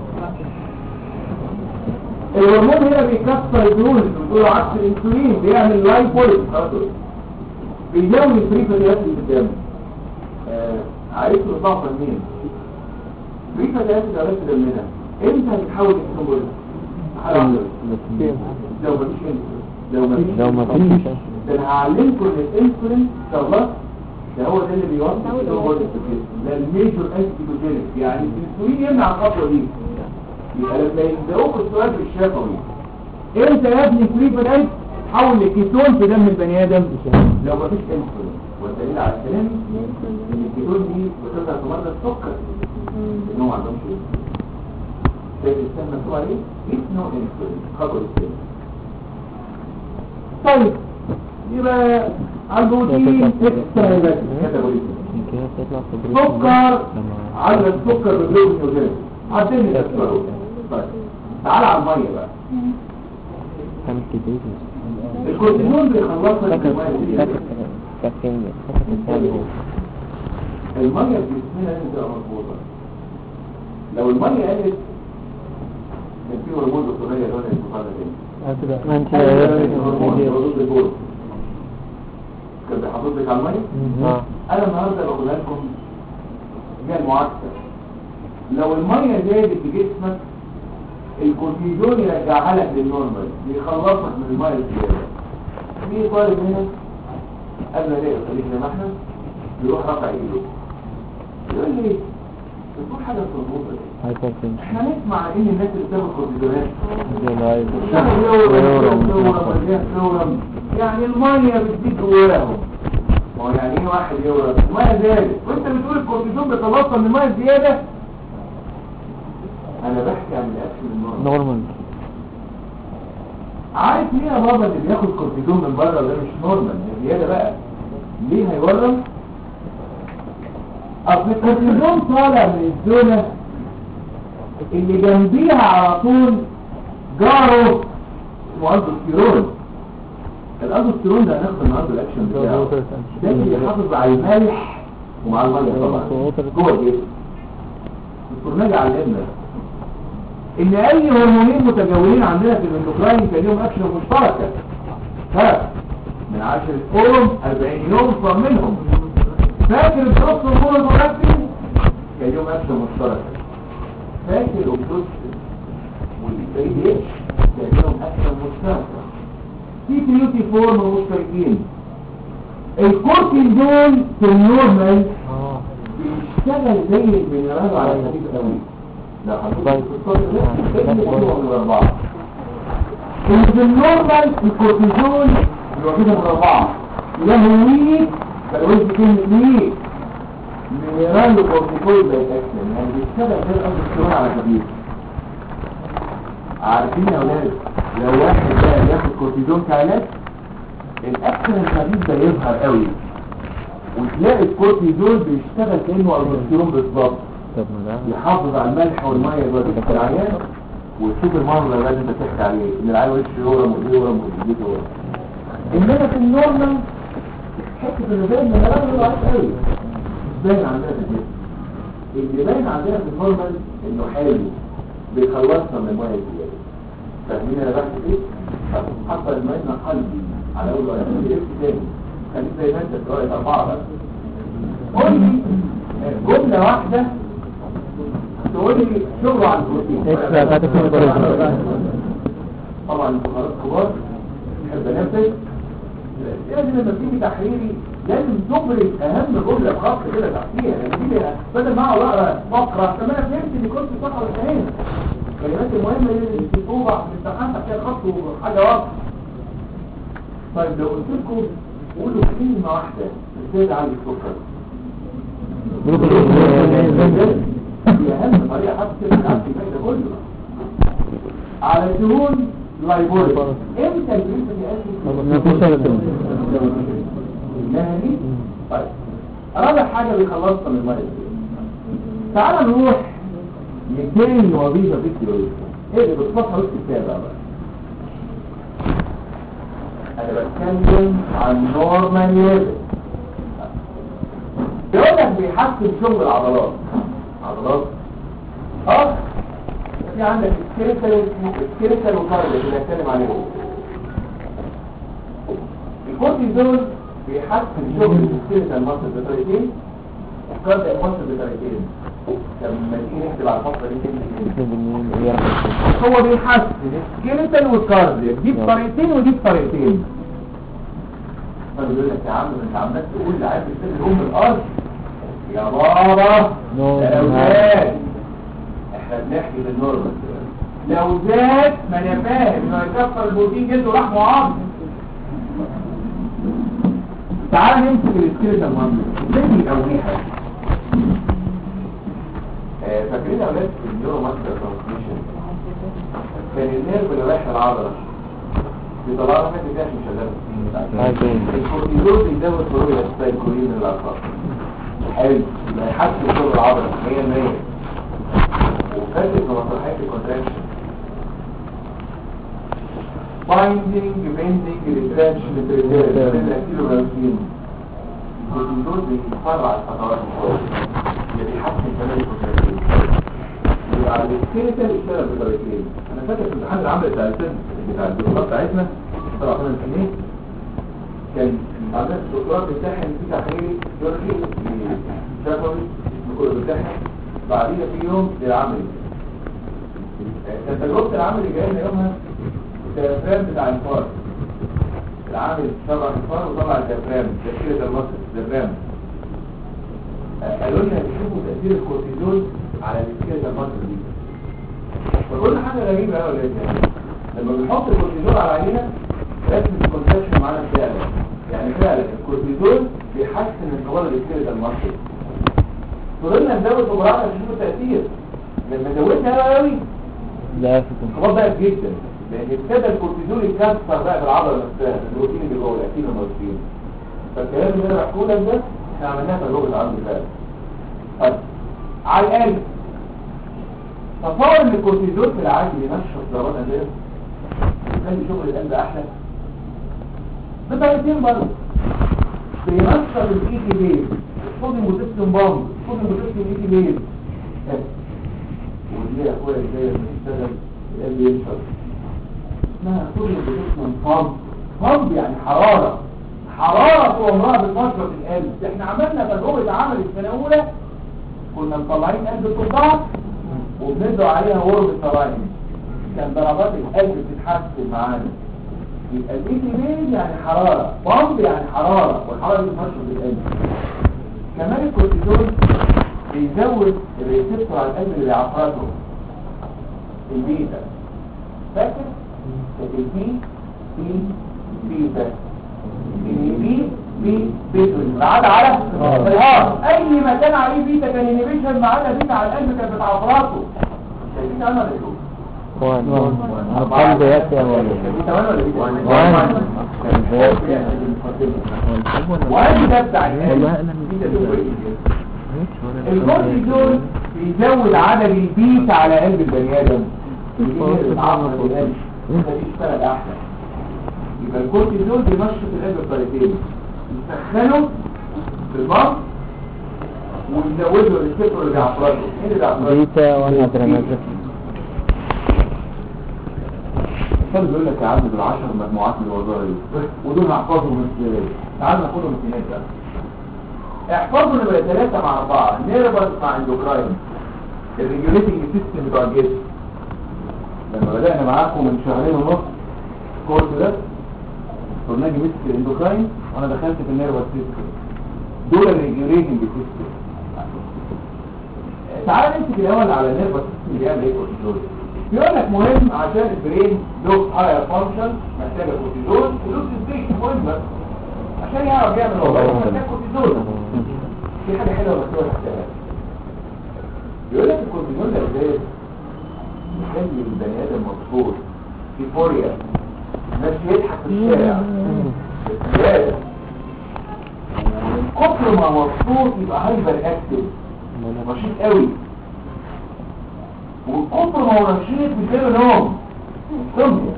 الهرمون هنا بيكسر الدهون اللي بتقول عكس الانسولين بيعمل لايبوليس بيزود الفري فاتيات اللي في الدم آه، عايز نضافه منين فري فاتيات اللي عرفت دمنا امتى هتتحول لانسولين حاجه واحدة بس. لو مفيش انسولين لو مفيش لو ما فيش ده انا هعلمكم ان الانسولين شغال ده هو ده اللي بيوصل الهرمون الجسم ده الميجور انتيجوجينيك يعني الانسولين يمنع الخطوه دي يبقى لما يبداوك السؤال بالشفوي امتى يا ابني فري فاتيات تحول لكيتون في دم البني ادم لو مفيش انسولين والدليل على الكلام ان الكيتون دي بتظهر في مرضى السكر ان هو ما عندهمش شايف السم مكتوب عليه اسمه انسولين خطوه الثانيه طيب يبقى البروتين اكسترا كاتابوليك كده بتطلع في البروتين سكر لما على السكر بالجلوكوز عدني السكر طيب تعال على الميه بقى تعمل كده الكورتيزون بيخلصك من فاكر الميه دي. فاكر فاكر فاكر الثاني هو الميه في جسمنا لازم تبقى مظبوطه لو الميه قلت كان في هرمون دكتوريه لون المقارنه دي ما انت هرمون ضد البول كان بيحافظ لك على الميه اه انا النهارده بقول لكم هي المعاكسه لو الميه زادت في جسمك الكورتيزون يرجعها لك للنورمال بيخلصك من الميه الزياده في طالب هنا قبل ما الاقي خليك زي ما احنا يروح رافع ايده يقول لي بتقول حاجه مربوطه ليه؟ هايبرتنشن احنا نسمع ان الناس اللي بتاخد كورتيزونات دي يعني المية بتزيد جواهم ما هو يعني ايه واحد يورم المية زادت وانت بتقول الكورتيزون بيتوصل من المية زيادة انا بحكي عن الاكشن النورمال نورمال عارف ليه يا بابا اللي بياخد كورتيزون من بره ده مش نورمال ده زيادة بقى ليه هيورم اصل الكورتيزون طالع من الزونة اللي جنبيها على طول جاره اسمه الدوستيرون الالدوستيرون ده هناخد النهارده الاكشن بتاعه ده اللي بيحافظ على الملح ومع الميه طبعا جوه الجسم الدكتور ناجي علمنا ان اي هرمونين متجاورين عندنا في الاندوكراين كان لهم اكشن مشتركه فرق من 10 يوم 40 يوم صار منهم فاكر الدكتور هرمون المركز كان لهم اكشن مشتركه فاكر الاوكسيتوسين والاي اتش كان لهم اكشن مشتركه في بيوتي فورم مشتركين الكورتيزون في النورمال اه بيشتغل زي المينرال على سبيل التمويل لا حضرتك طيب. في الصدر ده كأنه موضوع من الأربعة إن في النورمال الكورتيزون الوحيدة من الأربعة له ويك فالويك كلمة ويك مينرال وكورتيكويد باي اكشن يعني بيشتغل زي الأندوستيرون على سبيل عارفين يا ولاد لو واحد بقى بياخد كورتيزون كعلاج الاكشن الخفيف ده يظهر قوي وتلاقي الكورتيزون بيشتغل كانه البروستيرون بالظبط طب ما ده يحافظ على الملح والميه اللي في العيان وتشوف المنظر اللي انت بتحكي عليه ان العيان وشه يورم وايديه يورم وايديه يورم انما في النورمال حته اللي باين من الراجل ضعيف قوي مش باين عندنا في الجسم اللي باين عندنا في النورمال انه حلو بيخلصنا من الميه الزياده فاهمين انا بحكي ايه؟ حتى الماء قلبي على اول وقت ايه تاني خليك زي ما انت تقول اربعه بس قول لي جمله واحده تقول لي شغل عن البروتين اكسترا فاتك من البروتين. طبعا البخارات كبار بحب انفذ لازم لما تيجي تحريري لازم تبرز اهم جمله خاصه كده تحتيها يعني دي بدل ما اقعد اقرا فقره طب انا فهمت ان كنت صفحه وانتهينا الكلمات المهمه اللي بتوضع في الامتحان تحتها خط وحاجه واضحه طيب لو قلت لكم قولوا كلمه واحده ازاي تعالج السكر دي اهم طريقه حتى تبقى في الفايده كله على دهون لايبوري امتى الجسم يأكل ما فيش ولا كلمة. المهني طيب رابع حاجه بيخلصنا من المرض تعال نروح لتاني وظيفه في التيوريا ايه اللي بتصفى وسط الكتاب بقى انا بتكلم عن نورمال ليفل بيقول لك بيحسن شغل العضلات عضلات اه في عندك السكيلتال السكيلتال وكارديو اللي بنتكلم عليهم الكورتيزون بيحسن شغل السكيلتال ماسل بطريقتين الكارديو ماسل بطريقتين لما تيجي نكتب على الفقره دي كلمه هو بيحسن السكيلتال والكارديو دي بطريقتين ودي بطريقتين فبيقول لك يا عم انت عمال تقول لعيب السر ام الارض يا بابا نو، ده لو نعم. زاد احنا بنحكي بالنورمال لو زاد ما انا فاهم انه هيكسر البروتين جلده لحمه وعظم تعال نمسك السكيلتال مانجر ازاي بيقويها آه، فاكرين يا اولاد في النيورو ماسكر ترانسميشن كان النيرف اللي رايح العضله بيطلع لك حته فيها مش شغاله الكورتيزول بيزود خروج الاسيتايلكولين من الاعصاب حلو يبقى يحسن شغل العضله 100% وفاتت في مسرحيه الكونتراكشن بايندينج بيندينج ريتراكشن ريتراكشن الكيلوغرامين الكورتيزول بيسرع الخطوات شويه اللي بيحسن كمان الكونتراكشن يبقى على السكيلتال اشتغل بطريقتين انا فاكر في الامتحان العملي بتاع السن بتاع الدكتوراه بتاعتنا طلع كنا سنين كان عندنا الدكتوراه بتاعها في تحليل جورجي شفوي كله بتاعها بعديها في يوم للعملي كانت تجربه العملي جايه لنا يومها الديافرام بتاع الفار العامل شرح الفار وطلع الديافرام تشكيله المصل الديافرام قالوا لنا شوفوا تاثير الكورتيزول على السكيلة المصل دي فكل حاجه غريبه قوي يا ولاد لما بنحط الكورتيزول على عينه رسم الكونتراكشن معانا فعلا يعني فعلا الكورتيزول بيحسن انقباض السكيلة المصل فضلنا نزود بجرعه عشان نشوف التاثير لما زودنا قوي لا في الانقباض بقى جدا لان ابتدى الكورتيزول يتكسر بقى في العضله نفسها البروتين اللي جوه الاكتين والموتين فالكلام اللي انا بحكيه لك ده احنا عملناه في الجوه العظمي فعلا طيب على القلب تصور ان الكورتيزول في العادي بينشط ضربات قلبيه يخلي شغل القلب احلى بطريقتين برضه بينشط الاي تي بيز الصوديوم بوتاسيوم بامب الصوديوم بوتاسيوم اي تي بيز ودي يا اخويا ازاي لما تشتغل القلب ينشط اسمها صوديوم بوتاسيوم بامب بامب يعني حراره حراره طول عمرها بتنشط القلب احنا عملنا تجربه عمل السنه الاولى كنا مطلعين قلب القبعه وبندعو عليها غرب الطلايم كان ضربات القلب بتتحسن معانا يبقى الاي تي بيز يعني حراره بامب يعني حراره والحراره دي بتنشط القلب كمان الكورتيزول بيزود الريسبتور على القلب اللي بيعفرته البيتا فاكر كانت البي بي بيتا البي بي بيتا بعد على الهار اي مكان عليه بيتا كان انيبيشن ما عدا بيتا على القلب كانت بتعفرته شايفين انا اللي وان أرقام قياسية ولا تمام ولا بيتا؟ وان قياسية وادي ده بتاع القلب والله أنا بيتا تقول إيه؟ الكورتيزول بيزود عدد البيت على قلب البني ادم ودي بتعرف القلب ده بيشتغل احسن يبقى الكورتيزول بينشط القلب بطريقتين يسخنه بالمص ويزوده الريسبتور اللي بيعفرته ايه اللي بيعفرته؟ بيتا وان أدرينالين كان بيقول لك يا عم دول 10 مجموعات من الوظائف ودول هحفظهم ازاي تعال ناخدهم اثنين بقى احفظوا نبقى ثلاثة مع أربعة نيربس مع اندوكراين الريجوليتنج سيستم بتوع الجسم لما بدأنا معاكم من شهرين ونص الكورس ده برنامج مسك الاندوكراين وانا دخلت في النيربس سيستم دول الريجوليتنج سيستم تعال نمسك الاول على النيرفس سيستم اللي بيعمل ايه كورتيزول بيقول لك مهم عشان البرين له هاير فانكشن محتاجه كورتيزول فلوس البرين مهمه عشان يعرف يعمل وظائفه محتاج كورتيزول في حاجه حلوه مكتوبه تحتها بيقول لك الكورتيزول ده ازاي يخلي البني ادم مبسوط في فوريا الناس يضحك في الشارع زياده ومن كتر ما مبسوط يبقى هايبر اكتف نشيط قوي وكتر ما هو نشيط بيجيله نوم انسومنيا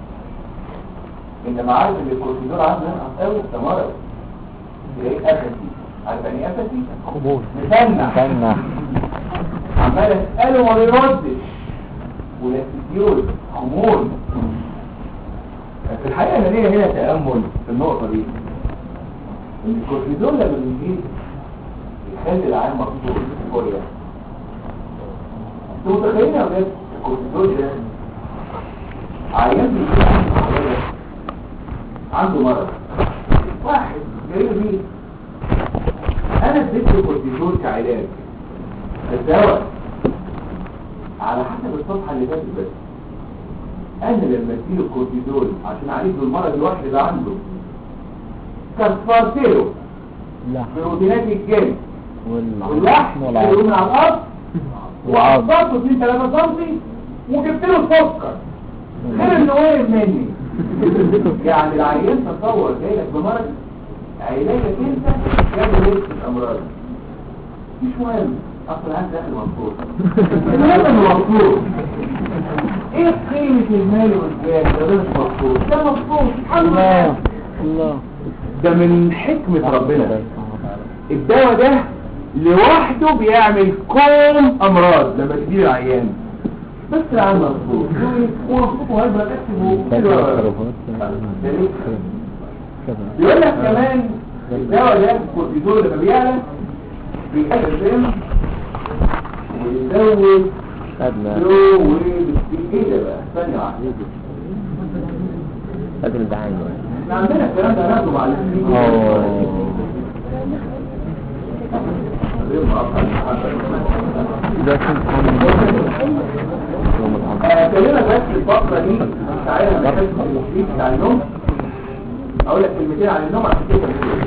انما عارف ان الكورتيزول عنده نقص قوي ده مرض تلاقيه افسي عارف يعني ايه افسي؟ خمول مسنع استنى عمال اساله وما بيردش والاستديول خمول في الحقيقه انا ليا هنا تامل في النقطه دي ان الكورتيزول لما بيزيد يخلي العين مبسوط في كوريا انتوا متخيلين يا ولاد الكورتيزول ده عيان بيجي عنده حاجة عنده مرض واحد جاي له بيه انا اديت له كورتيزول كعلاج الدواء على حسب الصفحه اللي فاتت بس انا لما اديله كورتيزول عشان اعالج له المرض الواحد اللي عنده كسرت له لا بروتينات الجلد واللحم واللحم والعظم اللي من على الارض والعظم وقطعته 2 3 سم وجبت له سكر غير انه وقف مني يعني العيان تصور جاي لك بمرض علاجك انت جاب لك الامراض مش مهم اصل عندي داخل مبسوط المهم انه مبسوط ايه قيمة المال والجاه ده ده مش مبسوط ده مبسوط سبحان الله الله الله ده من حكمة ربنا الدواء ده لوحده بيعمل كل امراض لما تجي العيان بس العيان مبسوط ومبسوط وهيبقى كاتبه بيقول لك كمان الدواء ده الكورتيزول لما بيعلى بيقلل الدم ويزود خدنا لو وبالسي ايه ده بقى ثانية واحدة خدنا الدعاية احنا عندنا الكلام ده ناخده مع السي اه ده كان يوم الحمد كلمة بس الفترة دي تعالى انا بحس بالمفيد بتاع النوم اقول لك كلمتين عن النوم عشان كده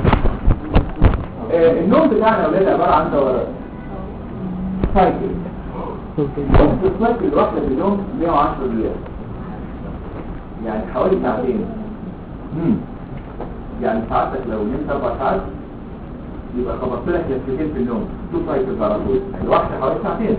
آه، النوم بتاعنا يا اولاد عبارة عن دورات سايكل بص السايكل الواحدة في اليوم 110 دقيقة يعني حوالي ساعتين مم. يعني ساعتك لو نمت اربع ساعات يبقى خبطت لك لفتين في النوم تو سايكلز على طول الواحدة حوالي ساعتين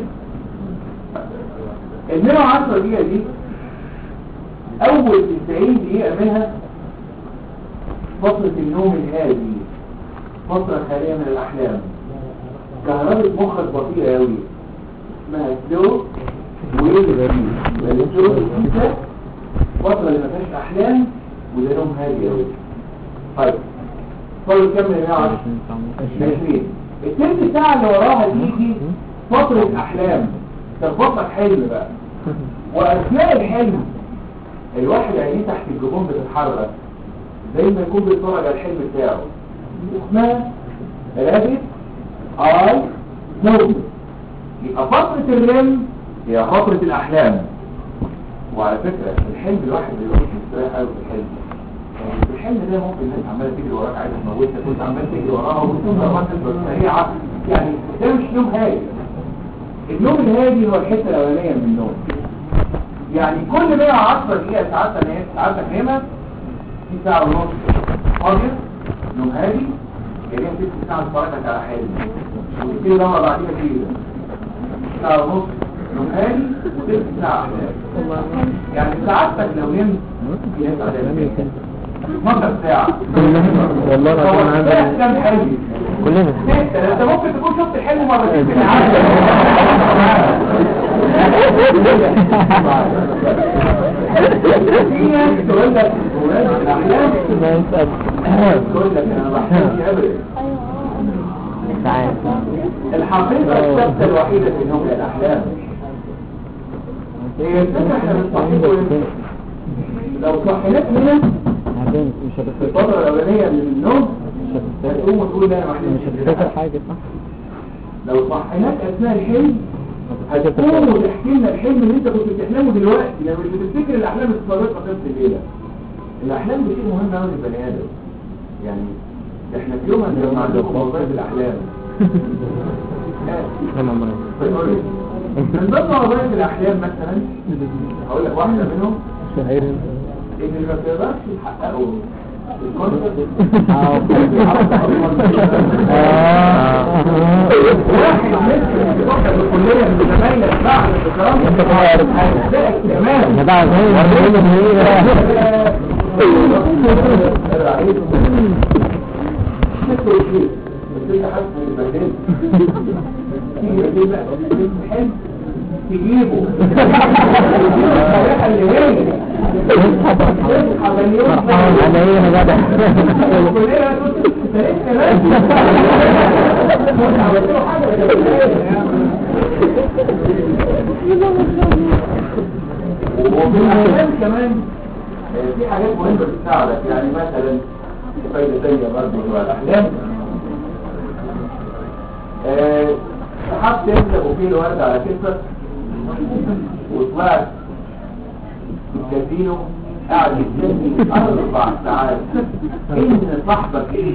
ال 110 دقيقة دي أول 90 دقيقة منها فترة النوم الهادي فترة خالية من الأحلام كهربة مخك بطيئة أوي اسمها سلو ويل السلو ده فترة اللي ما فيهاش أحلام وده نوم هادي أوي طيب فاضل كام من 110 20 التلت ساعة اللي وراها دي دي فترة أحلام تخبط لك حلم بقى وأثناء الحلم الواحد عينيه تحت الجبون بتتحرك زي ما يكون بيتفرج على الحلم بتاعه اسمها رابط اي نوم يبقى فترة الرم هي فترة الأحلام وعلى فكرة الحلم الواحد بيبقى مش مستريح قوي في الحلم يعني في الحلم ده ممكن الناس عمالة تجري وراك عايزة تموتك كنت عمال تجري وراها وتكون ضربات سريعة يعني ده مش نوم هادي النوم الهادي هو الحته الاولانيه من النوم يعني كل 110 دقيقة ساعات انا ساعات فاهمها في ساعة ونص فاضية نوم هادي جايين ست ساعة تتفرجك على حلم وتبتدي دورة بعديها كده ساعة ونص نوم هادي وتلت ساعة أحلام يعني ساعتك لو نمت ينفع تعمل كده. 12 ساعة والله هو العظيم ده عندي كام حلم كلنا ستة انت ممكن تكون شفت الحلم مرتين في العالم في ناس تقول لك ولاد الاحلام ما يسأل تقول لك انا بحلم ابدا ساعات الحقيقة الثابتة الوحيدة في النوم الأحلام هي الفكرة احنا بنصحيكوا امتى؟ لو صحيناك هنا هتنسى مش في هتفتكر الفترة الأولانية من النوم مش هتفتكر هتقوم وتقول لا أنا ما مش هتفتكر حلمتش حاجة صح لو صحيناك أثناء الحلم هتقوم وتحكي لنا الحلم اللي انت كنت بتحلمه دلوقتي لما مش بتفتكر الأحلام السابقة في نفس الليلة الأحلام دي شيء مهم قوي للبني آدم يعني احنا في يوم هنجمع لكم موضوع الأحلام انا مرة طيب من ضمن وظائف الأحلام مثلا هقول لك واحدة منهم شهير إن اللي ما بتقدرش تحققه الكونسبت آه. واحد مثل في الكلية من زمايلك بعد بكرامة انت عارف هتلاقي كمان يا بقى زي ورينا من ايه تجيبه الطريقة اللي هي تصحى مليون مرحبا على ايه يا جدع الكلية تقول انت لسه بس عملت له حاجة ولا وفي الأحلام كمان آه، في حاجات مهمة بتساعدك يعني مثلا فايدة تانية برضه جوه الأحلام آه، سحبت انت بوكيل ورد على كتفك وطلعت في الكازينو قاعد يتسلي أربع ساعات إن صاحبك إيه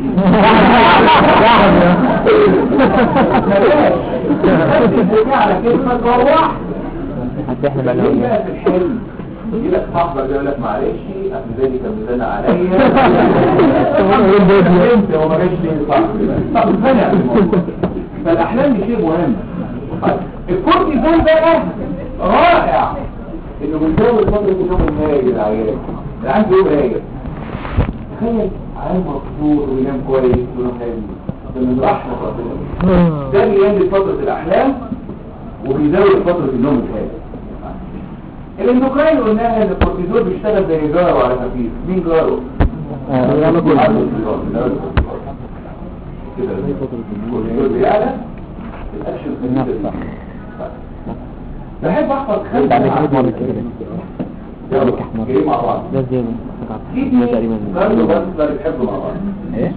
بلاش على كتفك وروح هتحنا بقى ليه بقى في الحلم يجي لك صاحبك يقول لك معلش اصل زي كان بيزن عليا انت وما جاش ليه صاحبي بقى. طب اتفنع في الموضوع فالاحلام دي شيء مهم طيب، الكورتيزون بقى رائع انه بيزود فتره النوم الهايل للعيال العيال بيقوم رايق تخيل عيال مبسوط وينام كويس وينام هادي ده من رحمه ربنا ده بيقلل فتره الاحلام وبيزود فتره النوم الهادي الاندوكراين قلناها ان الكورتيزول بيشتغل زي جاره على خفيف مين جاره؟ كده الكورتيزول بيعلى الاكشن خفيف نفسه. بحب احفظ خمسه بعد كده عن بعد كل كده. يلا، عليك احمر جايين مع بعض ده زي كيدني ده تقريبا برضه بس ده بتحبوا مع بعض ايه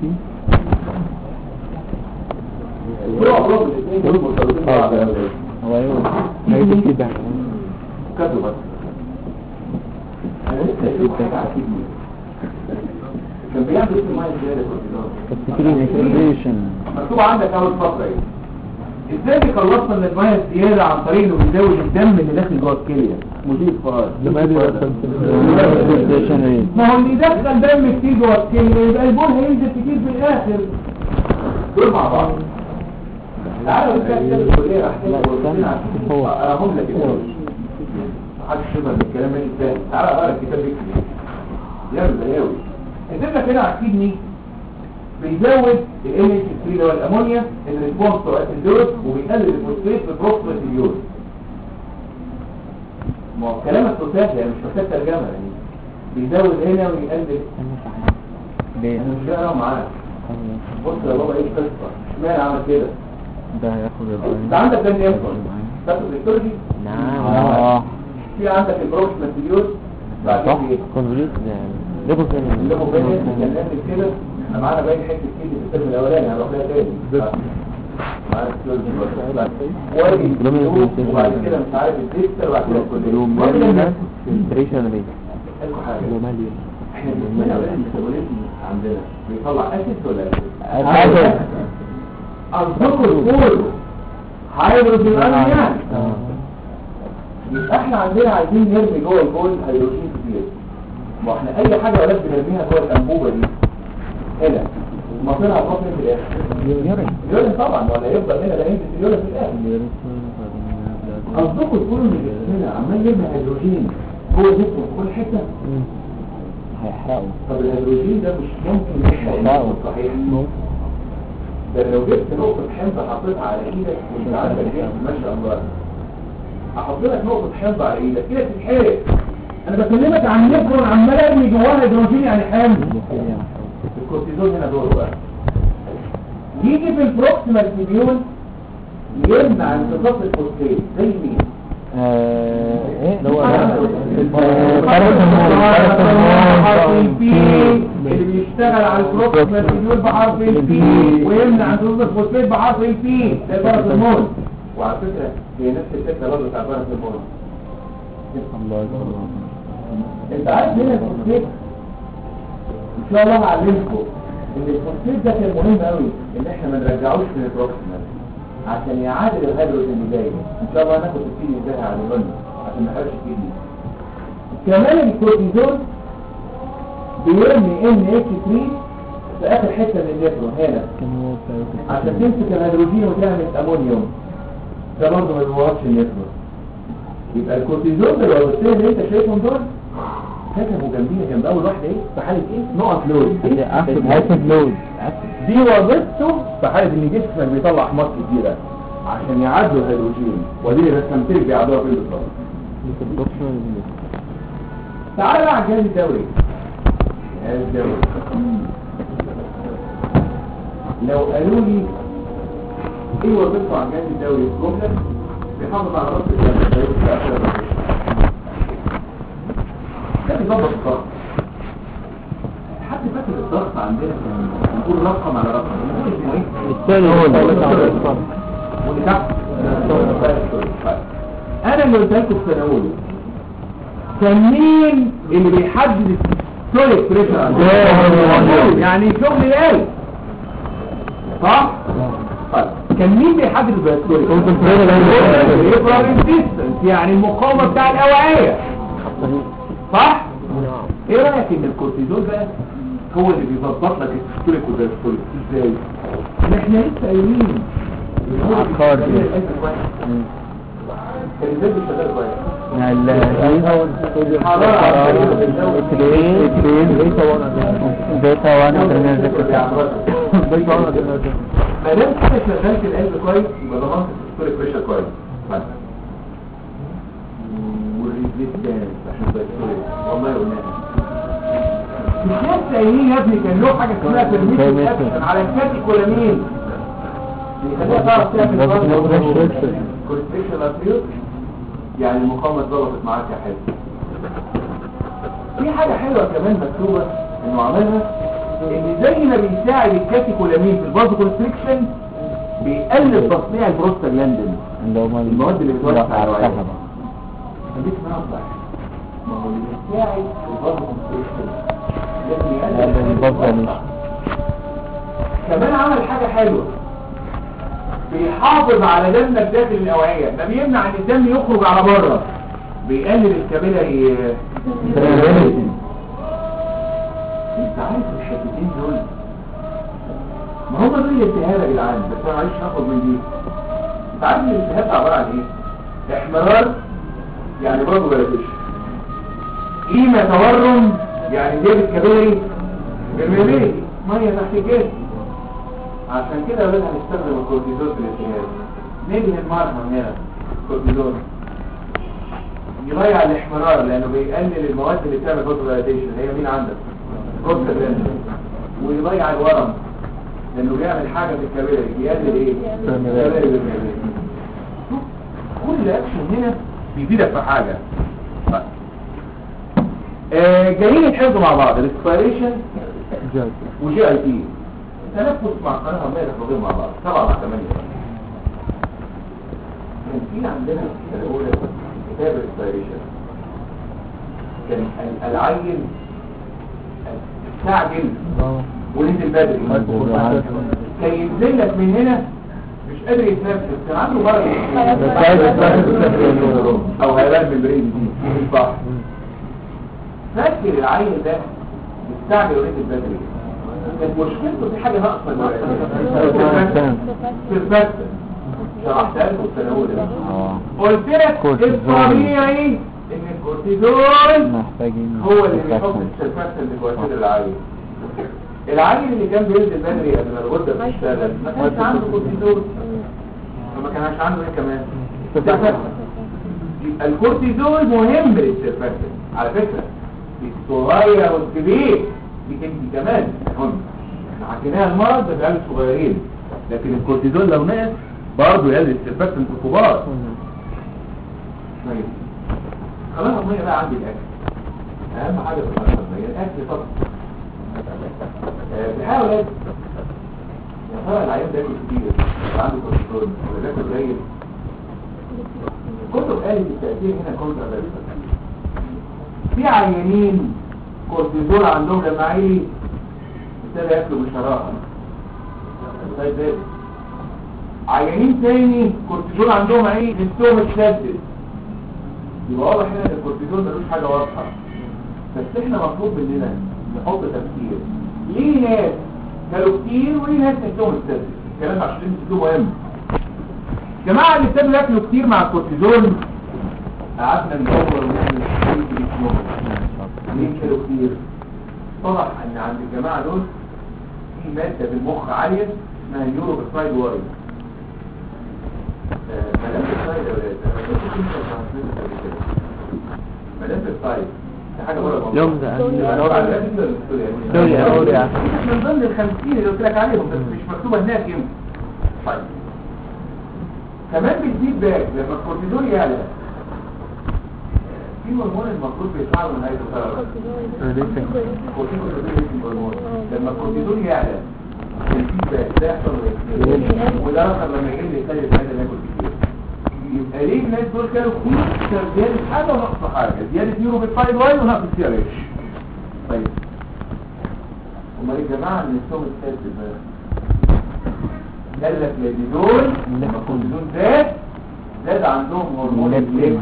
كل عمرهم الاثنين دول مرتبطين ببعض اه أوي. هو ايه هيجي كده كاتبوا بس انا لسه اشوف حاجه على الكيدني كان بيعمل اسم ميه زياده كورتيزول كونسنتريشن مكتوب عندك اول فقره ايه ازاي بيخلصنا من الميه الزياده عن طريق انه بيزود الدم اللي داخل جوه الكليه مدير فار كونسنتريشن ريت ما هو اللي يدخل دم كتير جوه الكليه يبقى البول هينزل كتير في الاخر دول مع بعض تعالوا نبدا كده الكليه راح لا، استنى. هو. اقراهم لك الاول محدش شبه بالكلام ماشي ازاي تعالى اقرا الكتاب بيكتب ايه يا بلاوي كتب لك هنا على الكدني بيزود ال NH3 اللي هو الامونيا الريسبونس وقت الدوز وبيقلل الفوسفات في بروكسيمال اليوز ما هو كلامك سهل يعني مش محتاج ترجمه يعني بيزود هنا ويقلل ليه انا مش هقرا معاك بص يا بابا ايه القصه اشمعنى عمل كده ده هياخد انت عندك ده انفلونس تاخد الهيستولوجي نعم اه في عندك البروكسيمال اليوز بعد صح كده كونفوليوت ليفل اللي هو باين كان نازل كده احنا معانا باين حته كده في الترم الاولاني هنروح لها تاني معانا السيولوجي بقى. وادي وبعد كده مش عارف الديستر وبعد كده الكليه كونسنتريشن ريت حلو حاجه احنا جسمنا بقى الميتابوليزم عندنا بيطلع اسيد ولا أسيد. الذكر كله هيدروجين يعني يبقى احنا عندنا عايزين نرمي جوه البول هيدروجين كتير ما احنا اي حاجه ولاد بنرميها جوه الانبوبه دي هنا مصيرها هتروح فين في الاخر يورين اليورين طبعا ولا يفضل هنا ده ينزل اليورين في الاخر قصدكم تقولوا ان جسمنا عمال يرمي هيدروجين جوه جسمه في كل حته هيحرقوا طب الهيدروجين ده مش ممكن يحرقه صحيح ده لو جبت نقطة حمض حطيتها على ايدك وانت عندك جسم ما شاء الله احط لك نقطة حمض على ايدك ايدك تتحرق انا بكلمك عن نفرون عمال ارمي جواها هيدروجين يعني حمض الكورتيزون هنا دوره بقى يجي في البروكسيمال تيبيول يمنع امتصاص الفوسفات زي مين؟ ايه لو حرف اللي بيشتغل على البروكسيمال تيبيول بحرف البي ويمنع امتصاص الفوسفات بحرف البي ده الباراسيمول وعلى فكرة هي نفس الفكرة برضه بتاع الباراسيمول الله يسلمك انت عارف ليه الفوسفات ان شاء الله هعلمكم ان الفوسفات ده كان مهم قوي ان احنا ما نرجعوش من البروكسيمال عشان يعادل الهيدروجين اللي جاي ان شاء الله هناخد الكيدي ازاي هعلمه عشان ما نحرقش الكيدي كمان الكورتيزون بيرمي ان اتش 3 في اخر حته من النيترون هنا عشان تمسك الهيدروجين وتعمل امونيوم ده برضه ما بيوصلش النيترون يبقى الكورتيزون ده لو السيل اللي انت شايفهم دول كتبوا جنبينا جنب اول واحده ايه في حاله ايه نقط لود اسيد لود دي وظيفته في حاله ان جسمك بيطلع احماض كتيره عشان يعدوا الهيدروجين ودي رسمت لك بيعدوها فين بالظبط تعال بقى على الجهاز الدوري الجهاز الدوري لو قالوا لي ايه وظيفته على الجهاز الدوري في جمله بيحافظ على رد الجهاز الدوري في اخر الرئيس ده بيظبط الضغط حد فاكر الضغط عندنا كان نقول رقم على رقم نقول ايه الثاني هو اللي واللي تحت انا اللي قلت لكم في سنه اولى كان مين اللي بيحدد الستوليك بريشر يعني شغل القلب صح طيب كان مين بيحدد الستوليك يعني المقاومه بتاع الاوعيه صح ايه رايك ان الكورتيزول بقى هو اللي بيظبط لك الستوليك والدايستوليك ازاي احنا لسه قايلين عقار. الازاز شغال كويس بيتا وانا ادرينال ما دام كده شغال في القلب كويس يبقى ضمنت الستوليك بريشر كويس بس والريزيستنس عشان الدايستوليك والله قلناها مش ناس قايلين يا ابني كان له حاجه اسمها ترميشن اكشن على الكاتيكولامين بيخليها تعرف تعمل كونستريكشن اتريوت يعني المقاومه اتظبطت معاك يا حلو في حاجه حلوه كمان مكتوبه انه عملها ان زي ما بيساعد الكاتيكولامين في البازو كونستريكشن بيقلل تصنيع البروستاجلاندين اللي هم المواد اللي بتوسع الرئه السحبة خليك نوضح ما هو اللي بيساعد البازو كونستريكشن لازم يقلل البازو كمان عمل حاجة حلوة بيحافظ على دمك داخل الأوعية ما بيمنع ان الدم يخرج على بره بيقلل الكابيلاري انت عارف الحتتين دول ما هم دول الالتهاب يا جدعان بس انا معلش هاخد من دي انت عارف الالتهاب ده عباره عن ايه؟ احمرار يعني برضه بلاتيش قيمة تورم يعني زي الكابيلاري بالمليل ميه تحت الجسم عشان كده يا ولاد هنستخدم الكورتيزون في الالتهاب ندهن مرهم هنا كورتيزون يضيع الاحمرار لانه بيقلل المواد اللي بتعمل فوتولايزيشن هي مين عندك بروستاجلاندين ويضيع الورم لانه بيعمل حاجه في الكباري بيقلل ايه الكباري بالكباري. كل اكشن هنا بيفيدك في حاجه طيب. آه جايين يتحفظوا مع بعض الاكسبيريشن وجي اي تي تنفس مع قناه عمال يحفظوا مع بعض سبعه مع ثمانيه كان في عندنا في الاولى كتاب الاكسبيريشن كان ال- العين استعجل ونزل بدري كان ينزل لك من هنا مش قادر يتنفس كان عنده مرض بس عايز يتنفس. او هيبان بالبرين دي مش صح فاكر العين ده مستعجل وريد البدري كانت مشكلته في حاجه ناقصه سيرفاكتنت. سيرفاكتنت شرحتها لكم السنه الاولى اه قلت لك كورتيزون. الطبيعي ان الكورتيزون محتاجين هو اللي بيحط سيرفاكتنت. السيرفاكتنت في وسيله العين العين اللي كان بينزل بدري قبل ما الغده تشتغل ما كانش عنده كورتيزون فما كانش عنده ايه كمان سيرفاكتنت يبقى الكورتيزون مهم للسيرفاكتنت على فكره الصغير والكبير دي انت كمان مهم احنا حكيناها المرض ده في العيال الصغيرين لكن الكورتيزون لو نقص برضه يقلل السيرفاكتنت الكبار طيب خلاص المية بقى عندي الاكل اهم حاجه في المرض هي الاكل فقط آه، بحاول يا ترى العيان بياكل كتير عنده كورتيزون ولا بياكل قليل الكتب قالت التأثير هنا كونترا في عيانين كورتيزون عندهم لما عيلي ابتدى ياكلوا بشراهه طيب ده عيانين تاني كورتيزون عندهم عيني نفسهم اتشدد يبقى واضح هنا ان الكورتيزون ملوش حاجه واضحه بس احنا مطلوب مننا نحط تفكير ليه ناس كانوا كتير وليه ناس نفسهم اتشدد الكلام ده عشان تشوفوه مهم جماعه اللي ابتدوا ياكلوا كتير مع الكورتيزون قعدنا ندور ونعمل تحليل في جسمهم ليه كانوا كتير طلع ان عند الجماعه دول في ماده في المخ عاليه اسمها اليورو بسايد وايد مدام بسايد يا ولاد أنا كنت كنت بسمع قبل كده. مدام بسايد دي حاجه بره الموضوع. يوم ده سوري سوري، سوري. من ضمن الخمسين اللي قلت لك عليهم بس مش مكتوبه هناك يمكن طيب كمان بتزيد باك لما الكورتيزول يعلى في هرمون المفروض بيطلع له نهايه الثوره كورتيزول هرمون لما الكورتيزول يعلى الفيدباك ده يحصل ايه وده رقم لما يقل يخلي البني ادم ياكل كتير يبقى ليه الناس دول كانوا كتير كان زياده حاجه ونقص حاجه زياده يورو بالفايد واي ونقص سي ار اتش طيب امال الجماعه اللي نفسهم الثالث بقى قال لك يا دي دول لما الكورتيزون زاد زاد عندهم هرمون الليبتين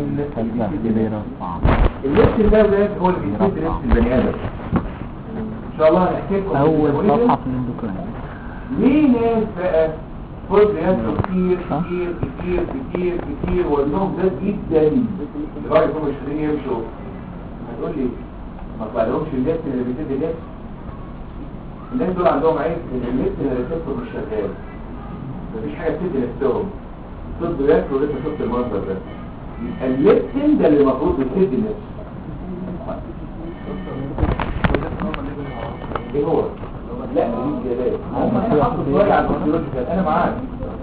الليبتين ده ولاد هو اللي بيسد نفس البني ادم ان شاء الله هنحكي لكم اول الكورتيزون. صفحة في الاندوكراين ليه ناس بقى فضل ياكلوا كتير كتير كتير كتير كتير وزنهم زاد جدا لغايه هم مش قادرين يمشوا هتقول لي ما طلع لهمش اللبس اللي بيسد اللبس الناس دول عندهم عيب ان اللبس اللي ريسبتور مش شغال مفيش حاجه بتدي نفسهم فضلوا ياكلوا لسه شفت المنظر ده يبقى اللبسن ده اللي المفروض بيسد النفس ايه هو؟ لا دي زيادات هم انا حاطط شويه على الكونتيننت انا معاك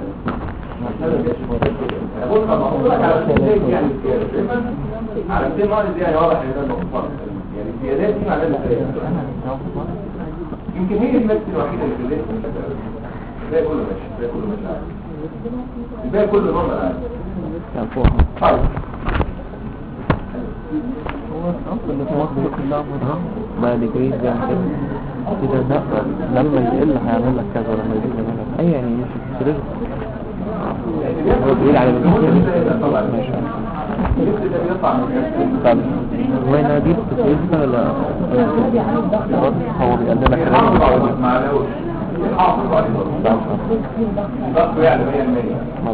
انا بص انا بقول لك على الزيادات يعني الزيادات على 200 مرة دي يعني واضح ان ده المقصود يعني الزيادات دي معناها الزيادات يمكن هي المادة الوحيدة اللي في الليل الباقي كله ماشي الباقي كله ماشي عادي الباقي كله نورمال عادي طيب بعد كده يعني كده كده لا لما يقل هيعمل لك كذا لما يزيد هيعمل لك اي يعني مش بتشتري هو بيقول على ماشي اللبس ده بيطلع من الجسم طب هو هنا دي بتتقل ولا هو بيقلل لك يحافظ على الريتم ما علوش يحافظ عليه برضه ضغطه يعني 100%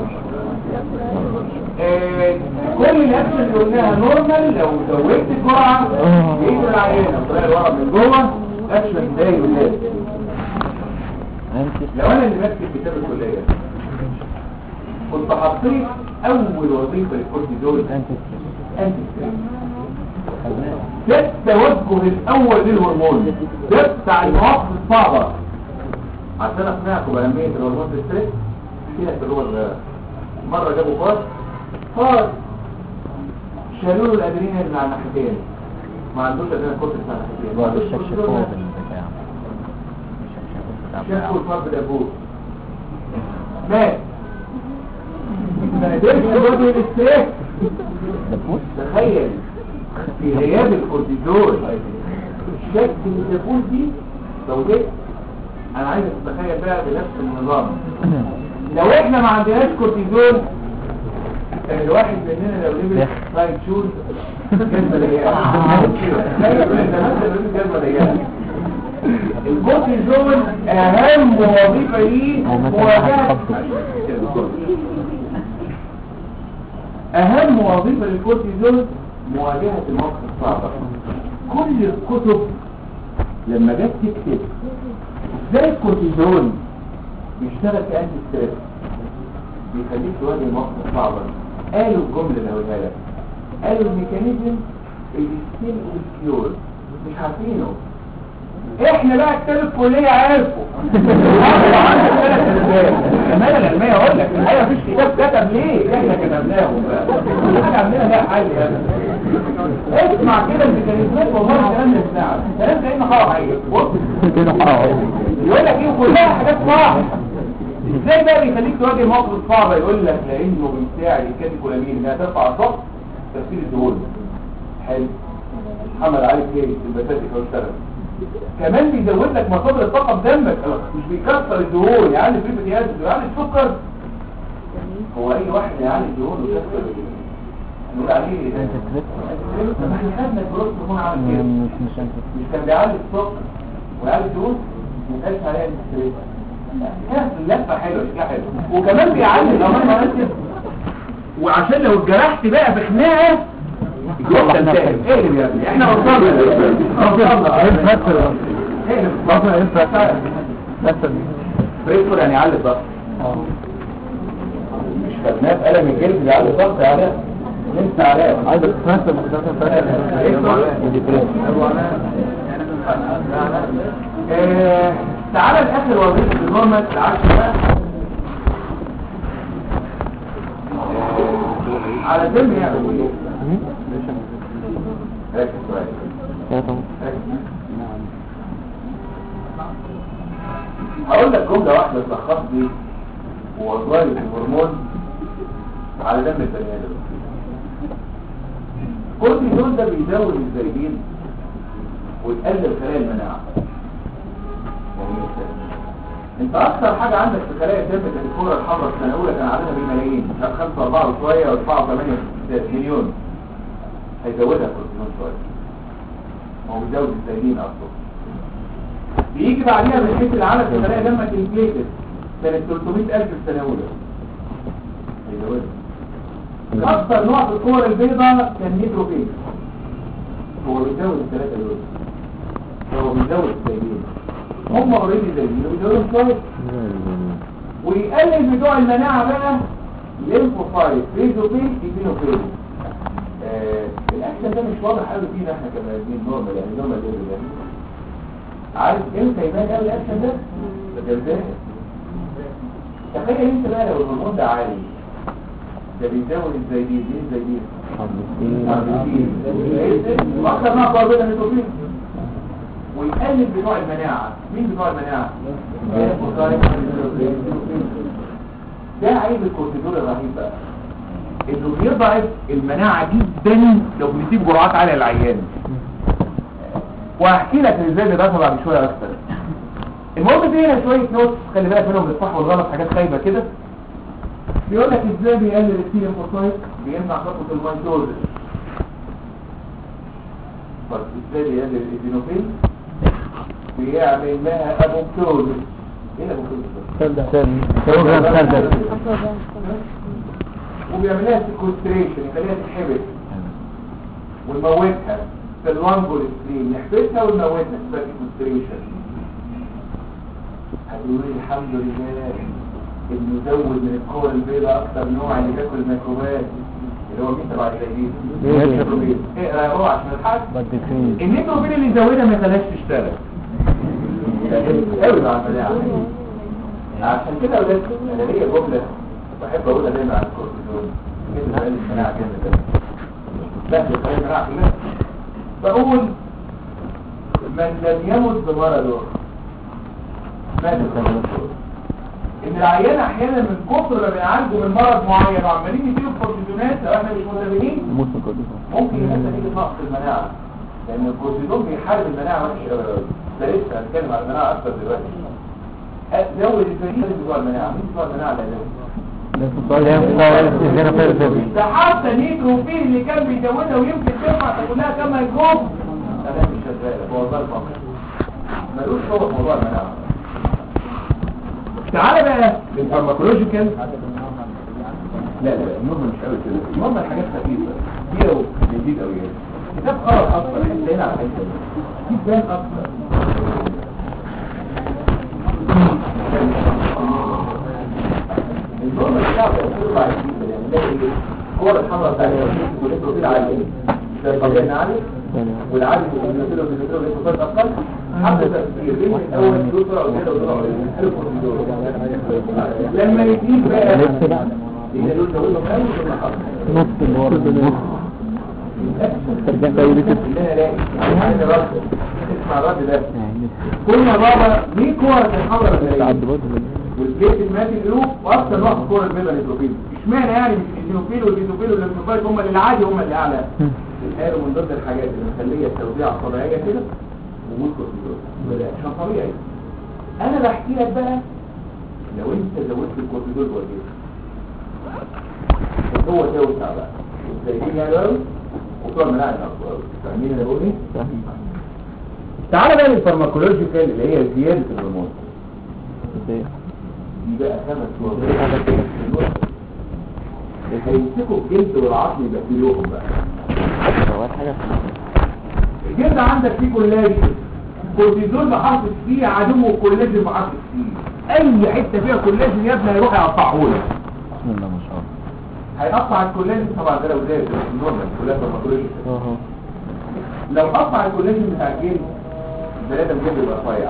آه، كل الاكشن اللي قلناها نورمال لو زودت الجرعه بيجي العيان لو طلع الورق من جوه اكشن ده يولاد لو انا اللي ماسك كتاب الكليه كنت حطيت اول وظيفه للكورتيزول انتي ده التوجه الاول للهرمون ده بتاع المواقف الصعبه عشان اقنعكم باهميه الهرمون في الستريس كده في الروح الصغيره مره جابوا فار فار شالوا له الادرينال من على الناحيتين ما عندوش ادرينال كورتكس على الناحيتين ما عندوش كورتيزول. شافوا الفار بالابوه مات ما قدرش يواجه الاستريس تخيل في غياب الكورتيزول شكل الدبوس دي لو جيت انا عايزك تتخيل بقى بنفس النظام لو احنا ما عندناش كورتيزون كان الواحد مننا لو لبس فاين شوز جزمه ضيقه جزمه ضيقه الكورتيزون اهم وظيفه ليه أو مثلا مواجهه خبطه. اهم وظيفه للكورتيزون مواجهه المواقف الصعبه كل الكتب لما جت تكتب ازاي الكورتيزون بيشتغل كانتي ستريس بيخليك تواجه المواقف الصعبه قالوا الجمله اللي هقولها لك قالوا الميكانيزم الستيل والكيور مش عارفينه احنا بقى كتاب الكليه عارفه كمان العلميه اقول لك الحقيقه مفيش كتاب كتب ليه احنا كتبناهم بقى احنا عندنا لا حل يا ابني اسمع كده الميكانيزمات والله الكلام ده يسمعك الكلام ده انه حرام عليك بص كده حقه يقول لك ايه كلها حاجات صح ازاي بقى بيخليك تواجه المواقف الصعبه يقول لك لانه بيساعد الكاتيكولامين انها ترفع الضغط تفكير الدهون حلو محمد علي كيس البساتيك هو اشتغل كمان بيزود لك مصادر الطاقه في دمك مش بيكسر الدهون يعلي فيه بديات يعلي السكر هو اي واحد يعلي الدهون ويكسر نقول عليه طب احنا خدنا الجروس هرمون عامل كده مش مش انت مش كان بيعلي السكر ويعلي الدهون ما يبقاش عليها الاستريس كانت اللفه حلوه شكلها حلو وكمان بيعلي الامام مرتب وعشان لو اتجرحت بقى في خناقه الجروس تنتهي ايه اللي بيعمل احنا وصلنا وصلنا ايه الفكر ايه اللي مثلا ايه الفكر مثلا بريسور يعني يعلي الضغط اه مش خدناه في قلم الجلد اللي يعلي الضغط على نمت عليه عايزك تمثل مستخدم فاكر آه، تعالى لاخر وظيفه النورمال العشر بقى آه، على سن يعمل ايه ركز شويه يا طبعا ركز. هقول لك جمله واحده تلخص لي وظائف الهرمون على دم البني ادم الكورتيزون ده بيزود الزايدين ويقلل خلايا المناعه يعني إيه الكلام ده؟ انت اكثر حاجه عندك في خلايا الدم كانت الكوره الحمراء السنه الاولى كان عددها بالملايين مش عارف 5 4 وشويه و 4 8 مليون هيزودها الكورتيزون شويه هو بيزود الزايدين اصلا بيجي بعديها من حيث العدد في خلايا دمك البليتد كانت 300000 السنه الاولى هيزودها اكثر نوع في الكور البيضاء كان نيتروفيل هو بيزود الثلاثه دول هو بيزود الزايدين هم اوريدي زايدين وبيزودهم شويه ويقلل بتوع المناعه بقى ليمفوفايت بيزوفيل ايبينوفيل آه الاكشن ده مش واضح قوي فينا احنا كبني ادمين نورمال يعني نورمال ليفل يعني عارف امتى يبان قوي الاكشن ده؟ ده جلدان تخيل انت بقى لو الهرمون ده عالي ده بيزود الزايدين ليه الزايدين؟ واكثر نوع قوي ده نيتروفيل ويقلل بتوع المناعه مين بتوع المناعه؟ ده عيب الكورتيزول الرهيب بقى انه بيضعف المناعه جدا لو بنسيب جرعات عاليه للعيان وهحكي لك ازاي بيضعفها بعد شويه اكتر المهم في هنا شويه نوتس خلي بالك منهم الصح والغلط حاجات خايبه كده بيقول لك ازاي بيقلل التي انفوسايت بيمنع خطوه الميتوز طب ازاي بيقلل الايزينوفيل بيعمل لها ابوبتوز ايه الابوبتوز ده؟ بروجرام سردل وبيعمل لها سيكوستريشن يخليها تتحبس ونموتها في اللانجول ستريم نحبسها ونموتها اسمها سيكوستريشن هتقول لي الحمد لله انه زود من الكور البيضاء اكتر نوع اللي بياكل الميكروبات اللي هو مين تبع الجديد نيتروفيل. اقرا يا هو عشان الحاج بدكرين النيتروفيل اللي يزودها ما يخليهاش تشتغل قوي مع المناعه عشان كده ولاد انا ليا جمله بحب اقولها دايما على الكورتيزون كده بقى المناعه كده كده لا بتخلي المناعه كلها بقول من لم يمت بمرضه مات بمرضه ان العيان احيانا من كتر ما بنعالجه من مرض معين وعمالين يديله كورتيزونات لو احنا مش منتبهين موسم كورتيزون ممكن يحصل نتيجه نقص المناعه لان الكورتيزون بيحارب المناعه وحش قوي قوي ده لسه هنتكلم على المناعه اكتر دلوقتي زود الفريق بتوع المناعة مين بتوع المناعة اللي هيزود؟ ده السؤال ده ده ازاي فاهم فاهم ده حتى نيتروفيل اللي كان بيزودها ويمكن ترفع تاكلها كما يكون لا مش شغاله هو ده الفقر ملوش هو موضوع المناعه تعالى بقى للفارماكولوجيكال لا لا لا النورمال مش قوي كده النورمال حاجات خفيفه دي او جديد او ايه كتاب قرأ اكتر احنا هنا على الحته دي دي تبان اكتر النورمال بتاعه بيطلع عشرين يعني ده ايه الكور الحمراء بتاعت الوسيط والنيتروفيل عالي ده الطبيعي عالي والعادي في النيتروفيل والنيتروفيل والنيتروفيل اقل حتى تأثير بين الاول يسرع وزيادة وزرع لما يزيد بقى لسه بقى يبقى دول دول خمس ولا حرف نص اللي ورا ده ترجع تقول كده اللي انا الاقي عايز الرد اسمع الرد ده يعني كنا بابا مين كورة الحمراء لسه اللي عبد برضه والجيش المادي جروب واكثر نوع في الكوره البيضاء الهيدروفيل اشمعنى يعني مش الهيدروفيل والهيدروفيل والهيدروفيل هم اللي العادي هم اللي اعلى قالوا من ضمن الحاجات اللي مخليه التوزيع الطبيعيه كده وجود كورتيزول وده عشان طبيعي انا بحكي لك بقى لو انت زودت الكورتيزول جوه الجسم هو توسع بقى والزايدين يعني قوي وبتوع المناعه الاقوى قوي فاهمين انا بقول ايه؟ تعالى بقى للفارماكولوجيكال اللي هي زياده الهرمون ازاي دي بقى خمس وظائف هيمسكوا الجلد والعظم يبهدلوهم بقى اول حاجه الجلد عندك فيه كولاجين كورتيزول بحرف فيه عدو الكولاجين بحرف فيه اي حته فيها كولاجين يا ابني هيروح يقطعه لك بسم الله ما شاء الله هيقطع الكولاجين طبعا ده لو زاد النورمال كلها فارماكولوجي اهو لو قطع الكولاجين بتاع الجلد البني ادم جلده يبقى رفيع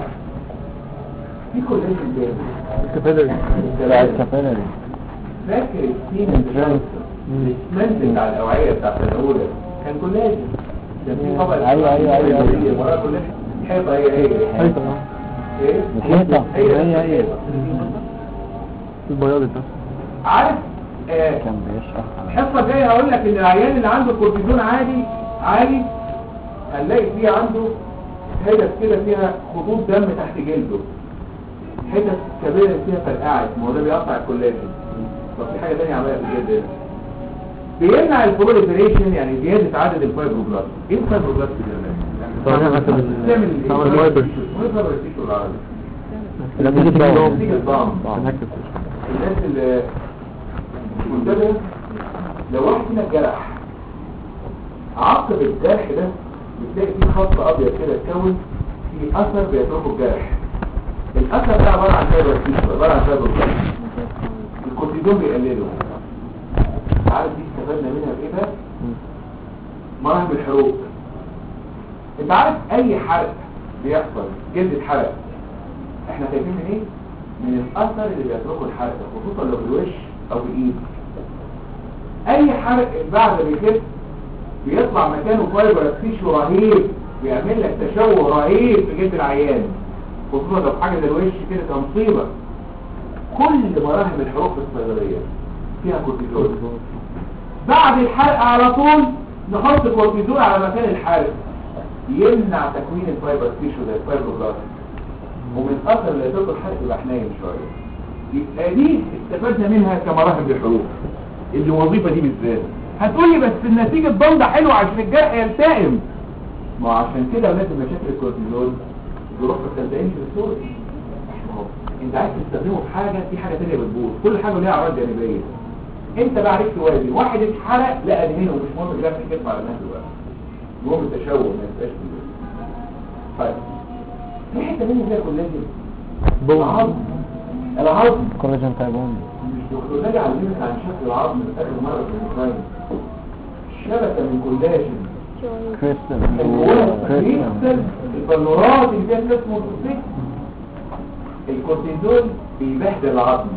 في كولاجين تاني الكفاله الثلاثة. الكفاله دي فاكر السين اللي الاسمنت بتاع الاوعيه بتاعت الاولى كان كولاجين كان في طبقه أيوة، أيوة، أيوة، أيوة. ورا كولاجين حيطه هي هي حيطه ايه الحيطه هي هي هي الحيطة. البياض ده عارف آه، كان بيشرح الحصه الجايه هقول لك ان العيان اللي عنده كورتيزون عالي عالي هنلاقي فيه عنده حتت كده فيها خطوط دم تحت جلده حتت كبيره فيها فرقعت ما هو ده بيقطع الكولاجين طب في حاجه ثانيه عملها في الجلد هنا بيمنع البروليفريشن يعني زياده عدد الفايبروبلاست ايه الفايبروبلاست ده طبعاً عشان بتعمل ال- ايه؟ طبعاً الفايبر. ايه الفايبر تيشو بالعربي؟ لما تيجي تضم نتيجه ضم هنكتب الناس اللي مش منتبه لو واحد فينا اتجرح عقب الجرح ده بتلاقي فيه خط ابيض كده اتكون في اثر بيتركه الجرح الاثر ده عباره عن فايبر تيشو عباره عن فايبر بلاست الكورتيزون بيقلله عارف دي استفدنا منها بايه بقى؟ مراهم الحروق انت عارف اي حرق بيحصل جلد اتحرق احنا خايفين من ايه من الاثر اللي بيتركه الحرق ده، خصوصا لو بالوش او بالايد اي حرق بعد ما يخف بيطلع مكانه فايبر تيشو رهيب بيعمل لك تشوه رهيب في جلد العيان خصوصا لو حاجه زي الوش كده كمصيبه كل مراهم الحروق في الصيدليه فيها كورتيزون بعد الحرق على طول نحط كورتيزون على مكان الحرق يمنع تكوين الفايبر تيشو ده الفايبروبلاست ومن اثر اللي يدرك الحرق يبقى حنين شويه يبقى دي استفدنا منها كمراهم الحروق الوظيفه دي بالذات هتقول لي بس النتيجه ضمده حلوه عشان الجرح يلتئم ما هو عشان كده ولاد مشاكل الكورتيزون الجروح ما بتلتئمش بسهوله ما هو انت عايز تستخدمه في حاجه في حاجه ثانيه بتبوظ كل حاجه ليها اعراض جانبيه انت بقى عرفت توازن واحد اتحرق لا ادهنه ومش مهم الجرح يكتب على نفسه بقى المهم التشوه ما يبقاش كده طيب في حته ثانيه فيها كولاجين العظم العظم كولاجين تايبون مش دكتور ناجي علمك عن شكل العظم من اخر مره في الميكروين شبكه من كولاجين كريستال الجوانب كريستال بيكسل البلورات اللي فيها اسمه موتوسيكل الكورتيزون بيبهدل العظم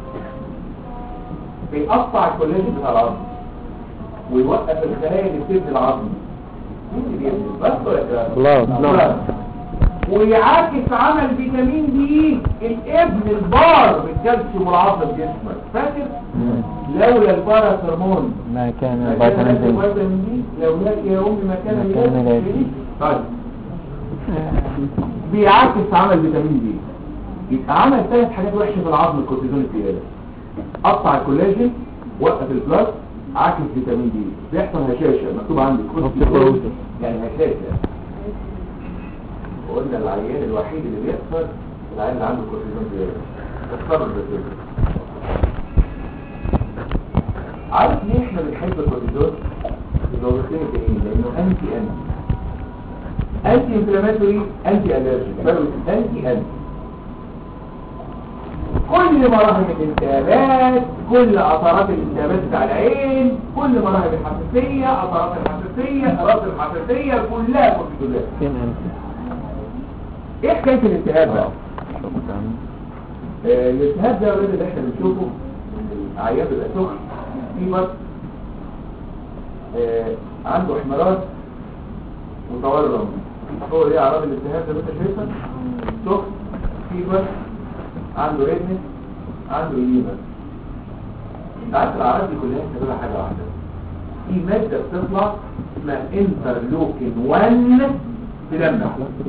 بيقطع الكولاجين بتاع العظم ويوقف الخلايا اللي بتبني العظم مين اللي بيبني بس ولا كده بلاد. بلاد. ويعاكس عمل فيتامين دي الابن البار بالكالسيوم والعظم في جسمك فاكر لولا البارا هرمون ما كان ما كان فيتامين دي فيتامين دي لو لك يا امي ما كان ما كان لك لك. طيب بيعكس عمل فيتامين دي يبقى عمل ثلاث حاجات وحشه في العظم الكورتيزون الزياده قطع الكولاجين وقف البلاس عكس فيتامين دي بيحصل هشاشه مكتوب عندي كورتيزون يعني هشاشه وقلنا العيان الوحيد اللي بيحصل العيان اللي عنده كورتيزون زياده اختار الرسول عارف ليه احنا بنحب الكورتيزون الوظيفتين التانيين لانه انتي انتي انتي انفلاماتوري انتي الرجيك انتي انتي كل مراحل الالتهابات كل اثارات الالتهابات بتاع العين كل مراحل الحساسيه اثارات الحساسيه اثارات الحساسيه كلها كورتيزونات فين انت؟ ايه حكايه الالتهاب بقى شكرا آه، الالتهاب ده الولاد اللي احنا بنشوفه العيان بيبقى سخن فيبر آه، عنده احمرار وتورم هو دي اعراض الالتهاب زي ما انت شايفها سخن فيبر عنده ريدنس عنده ايديما انت عارف الاعراض دي كلها بتبقى حاجه واحده في ماده بتطلع اسمها انترلوكين 1 في دمنا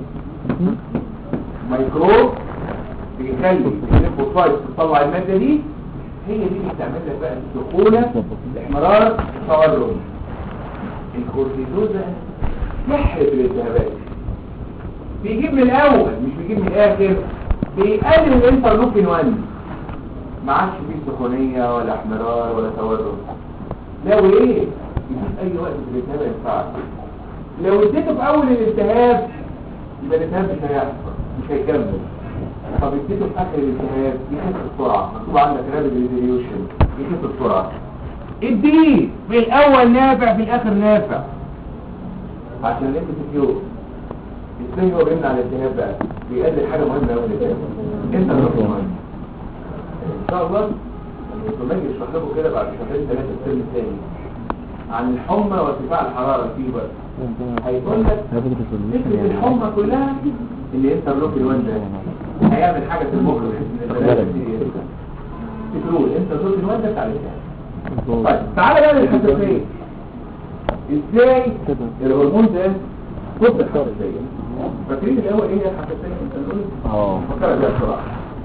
ميكروب بيخلي الليمفوسايت تطلع المادة دي هي دي اللي بتعمل لك بقى السخونة الاحمرار التورم الكورتيزون ده يحرق الالتهابات بيجيب من الاول مش بيجيب من الاخر بيقلل الانترلوكين 1 ما عادش فيه سخونية ولا احمرار ولا تورم لو ايه يجيب اي وقت في الالتهاب ينفعك لو اديته في اول الالتهاب يبقى الالتهاب مش هيحصل مش هيكمل طب اديته في اخر الالتهاب يخف بسرعه مكتوب عندك رابد ريزوليوشن يخف بسرعه اديه في الاول نافع في الاخر نافع عشان انت تكيو ازاي هو بيمنع الالتهاب بقى بيقلل حاجه مهمه قوي الالتهاب انت الرقم مهم ان شاء الله لما اجي اشرح لكم كده بعد شهرين ثلاثه الترم الثاني عن الحمى وارتفاع الحراره الفيبر هيقول لك فكرة الحمى كلها اللي انت الروك الوان ده هيعمل حاجة في المخ من البلد تقول انت الروك الوان ده بتاع الإنسان. طيب تعالى بقى للحساسية ازاي الهرمون ده ضد الحساسية فاكرين الاول ايه هي الحساسية انت نقول اه فكرة بيها بسرعة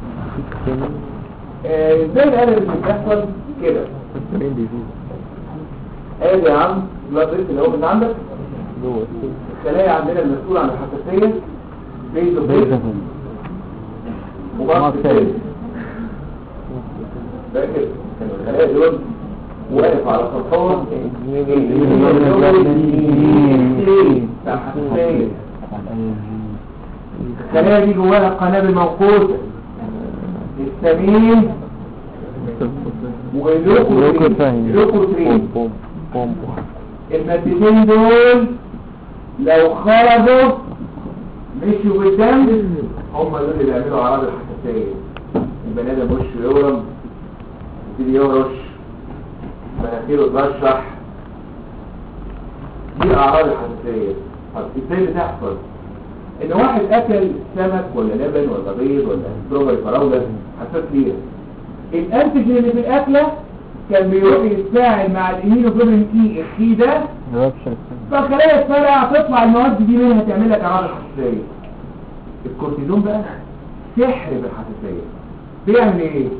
آه، ازاي القلب اللي بيحصل كده فين بيزيد ادي يا عم بلاد ريت اللي هو من عندك جوه الخلايا عندنا المسؤولة عن الحساسية بيزو بيزو وبعض الثالث فاكر كان الخلايا دول واقف على سطحهم الخلايا دي جواها قنابل موقوتة السمين واللوكوترين اللوكوترين بوم بوم المادتين دول لو خرجوا مشوا بالدم هم دول اللي بيعملوا اعراض الحساسيه البني ادم وشه يورم يبتدي يهرش مناخيره ترشح دي اعراض الحساسيه طب ازاي بتحصل ان واحد اكل سمك ولا لبن ولا بيض ولا ستروبري فراوله حساس ليها الانتيجين اللي في الاكله كان بيروح يتفاعل مع الامينوجلوبين كي الكي ده رابشة فالخلايا الفرع تطلع المواد دي منها تعمل لك اعراض الحساسيه الكورتيزون بقى سحر بالحساسيه بيعمل ايه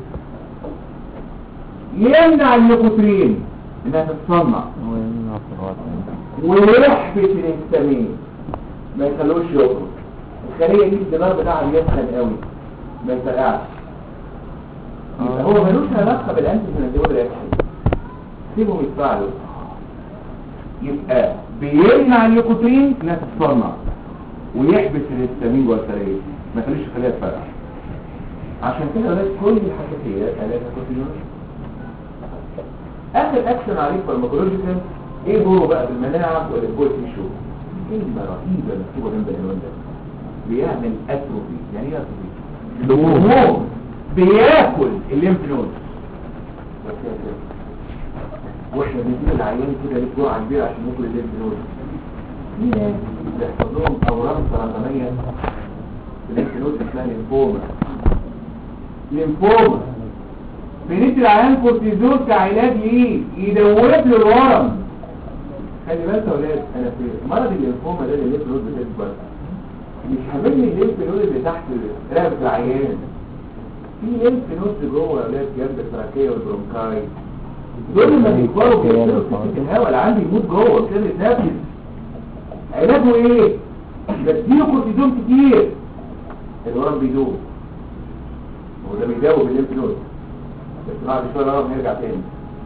يمنع الليكوترين انها تتصنع وين عطرات ويحبس الهستامين ما يخلوش يخرج الخليه دي الدماغ بتاعها بيسخن قوي ما يفرقعش يبقى هو ملوش علاقه بالانتي رياكشن سيبهم يتفاعلوا يبقى بيمنع الليكوترين انها تتصنع ويحبس الهستامين جوه الخليه ما يخليش الخليه تفرقع عشان كده ولاد كل الحساسيات علاجها كورتيزون اخر اكشن عليه فارماكولوجيكال ايه هو بقى بالمناعه ولا البويت تيشو كلمه رهيبه مكتوبه جنب العنوان ده بيعمل اتروفي يعني ايه اتروفي الهرمون بياكل الليمف نود واحنا بنديله العيان كده ليه جرعه كبيره عشان ياكل الليمف نود في ناس بيحصل لهم اورام سرطانيه في الليمف نود اسمها ليمفوما ليمفوما بندي العيان كورتيزون كعلاج ليه يدوب له الورم خلي بالك يا ولاد انا في مرض الليمفوما ده اللي الليمف نود بتكبر مش هعمل لي الليمف نود اللي تحت رقبه العيان في لينف نود جوه اولاد جنب التراكيه والبرونكاي دول لما بيكبروا بيصيروا سكه الهواء اللي عندي يموت جوه كده يتنفس علاجه ايه؟ بديله كورتيزون كتير الورم بيدوب هو ده بيداوب الليمف نود بس بعد شويه الورم يرجع تاني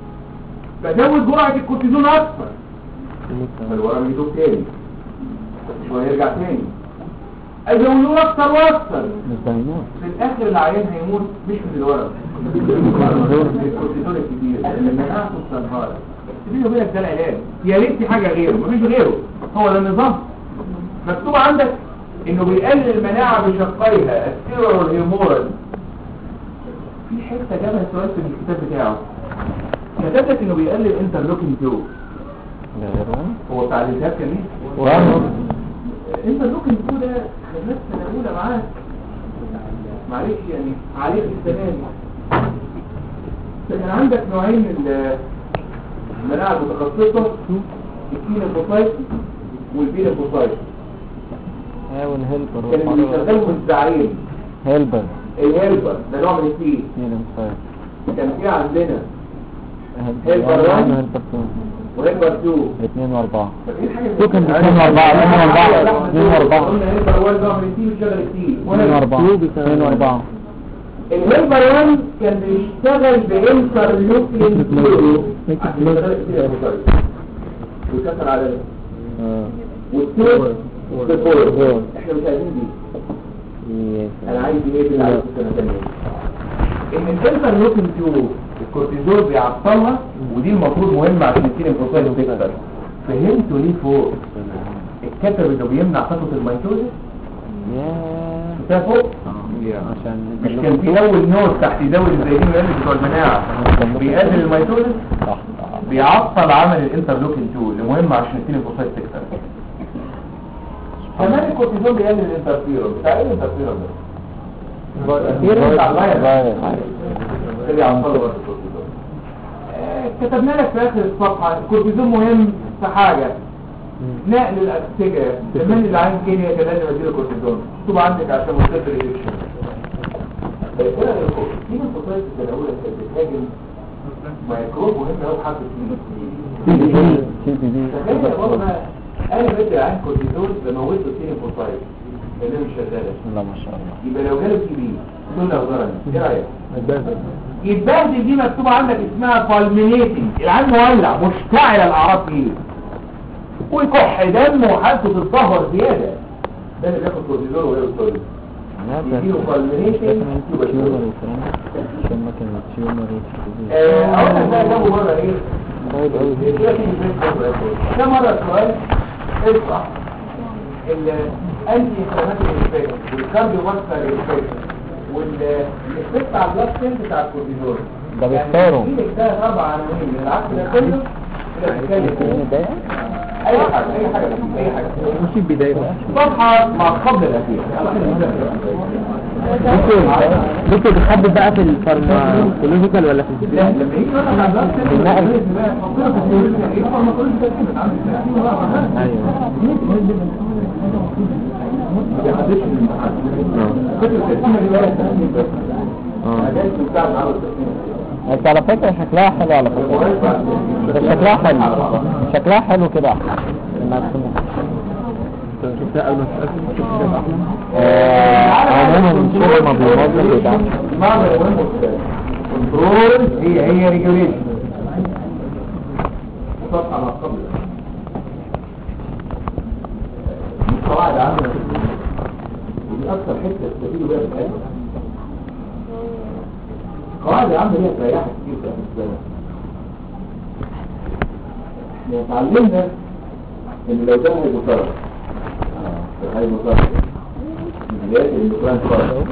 بزود جرعه الكورتيزون اكتر فالورم يدوب تاني بس شويه يرجع تاني ازوده اكتر واكتر مش باينات في الاخر العيان هيموت مش من الورم من الكورتيزون الكتير لان المناعه تنهار بس بيني وبينك ده العلاج يا ريت في حاجه غيره مفيش غيره هو ده النظام مكتوب عندك انه بيقلل المناعه بشقيها السيرور والهيمورال في حته جابها سؤال في الكتاب بتاعه كتب لك انه بيقلل انترلوكين 2 ده غيره هو بتاع الالتهاب كان ايه؟ واو. انترلوكين 2 ده خدناه في سنه اولى معاك معلش يعني عليك السنه دي كان عندك نوعين من المناعه المتخصصه الكينوفوسايت والبينوفوسايت ايوه الهيلبر كانوا بيستخدموا الزعيم هيلبر الهيلبر ده نوع من التين مين المصير كان في عندنا هيلبر هيلبر واحد. هيلبر تو وهيلبر 2 اثنين واربعة فاكرين حاجه تو كان اثنين واربعة اثنين واربعة اثنين واربعة قلنا هيلبر 1 نوع من التين بيشتغل كتير اثنين واربعة اثنين واربعة الهيلبر 1 كان بيشتغل بانترلوكين 2 عشان يشتغل كتير يا أبو طارق. ويكسر على اه والتوت فور. والفور احنا مش عايزين دي انا عايز ايه اللي عايز سنه ثانيه ان الانترلوكين 2 الكورتيزول بيعطلها ودي المفروض مهمه عشان الكين البروتين تكتر فهمتوا ليه فوق الكتب انه بيمنع خطوه الميتوزيس ياه شفتها فوق عشان مش كان في اول نوت تحت يزود الزيتون ويقلل بتوع المناعه بيقلل الميتوزيس صح بيعطل عمل الانترلوكين 2 اللي مهم عشان الكين البروتين تكتر كمان الكورتيزون بيقلل الانترفيرون بتاع ايه الانترفيرون ده؟ الانترفيرون بتاع الفيروس اللي يعطله برضه الكورتيزون آه، كتبنا لك في اخر الصفحه الكورتيزون مهم في حاجه نقل الانسجه كمان اللي عين كينيا كان لازم اديله كورتيزون مكتوب عندك عشان مصيبه الريدكشن ايه رايكم مين الفصائل التناوليه كانت بتهاجم ميكروب مهم قوي حد سي بي دي سي بي دي تخيل يا بابا انا بدي عين كورتيزون بموت له سين فوسايل لانها مش شغاله لا ما شاء الله يبقى لو جاله تي بي دول لو ضرر ايه رايك يتبهدل دي مكتوبة عندك اسمها فالمينيتنج العين مولع مشتعل الاعراض فيه ويكح دم وحالته تتدهور زيادة ده اللي بياخد كورتيزون وهي بتقول يديله فالمينيتنج عشان ما كان تيومر اقول لك بقى جابوا مرة ايه طيب قوي ده مرة سؤال اصبح الانتي انفلاماتوري افكت والكارديو فاسكولار افكت والافكت على البلاد سيل بتاع الكورتيزون ده بيختاروا. يعني في ثلاث اربع عناوين من العكس ده كله كده بتتكلم ده اي حاجه اي حاجه اي حاجه مش البداية بقى صفحه مع القبل الاخير دكتور بتحدد بقى في الفارماكولوجيكال ولا في لا لما يجي يقول لك على البلاد سيل بالنقل. فكرة في السيل ايه فارماكولوجي ده كده عامل ازاي ايوه ما بيحددش الامتحان فكرة التقسيمة دي بقى التقسيم بس انا جاي بتاع على التقسيم انت على فكرة شكلها حلو على فكرة بس شكلها حلو شكلها حلو كده احلى انها تكون- شفتها قبل ما تسأل شفتها أحلى آه، عموما الشغل ما بينظم بتاع معنى المهم كنترول هي هي ريجوليشن وصفحة مع القبل دي قواعد عامة ودي أكثر حتة تستفيدوا بيها في العلم قواعد عامة هي تريحك كتير في آخر السنة احنا اتعلمنا ان لو ده هيبوترم هيبوترم من بداية الاندوكراين فارم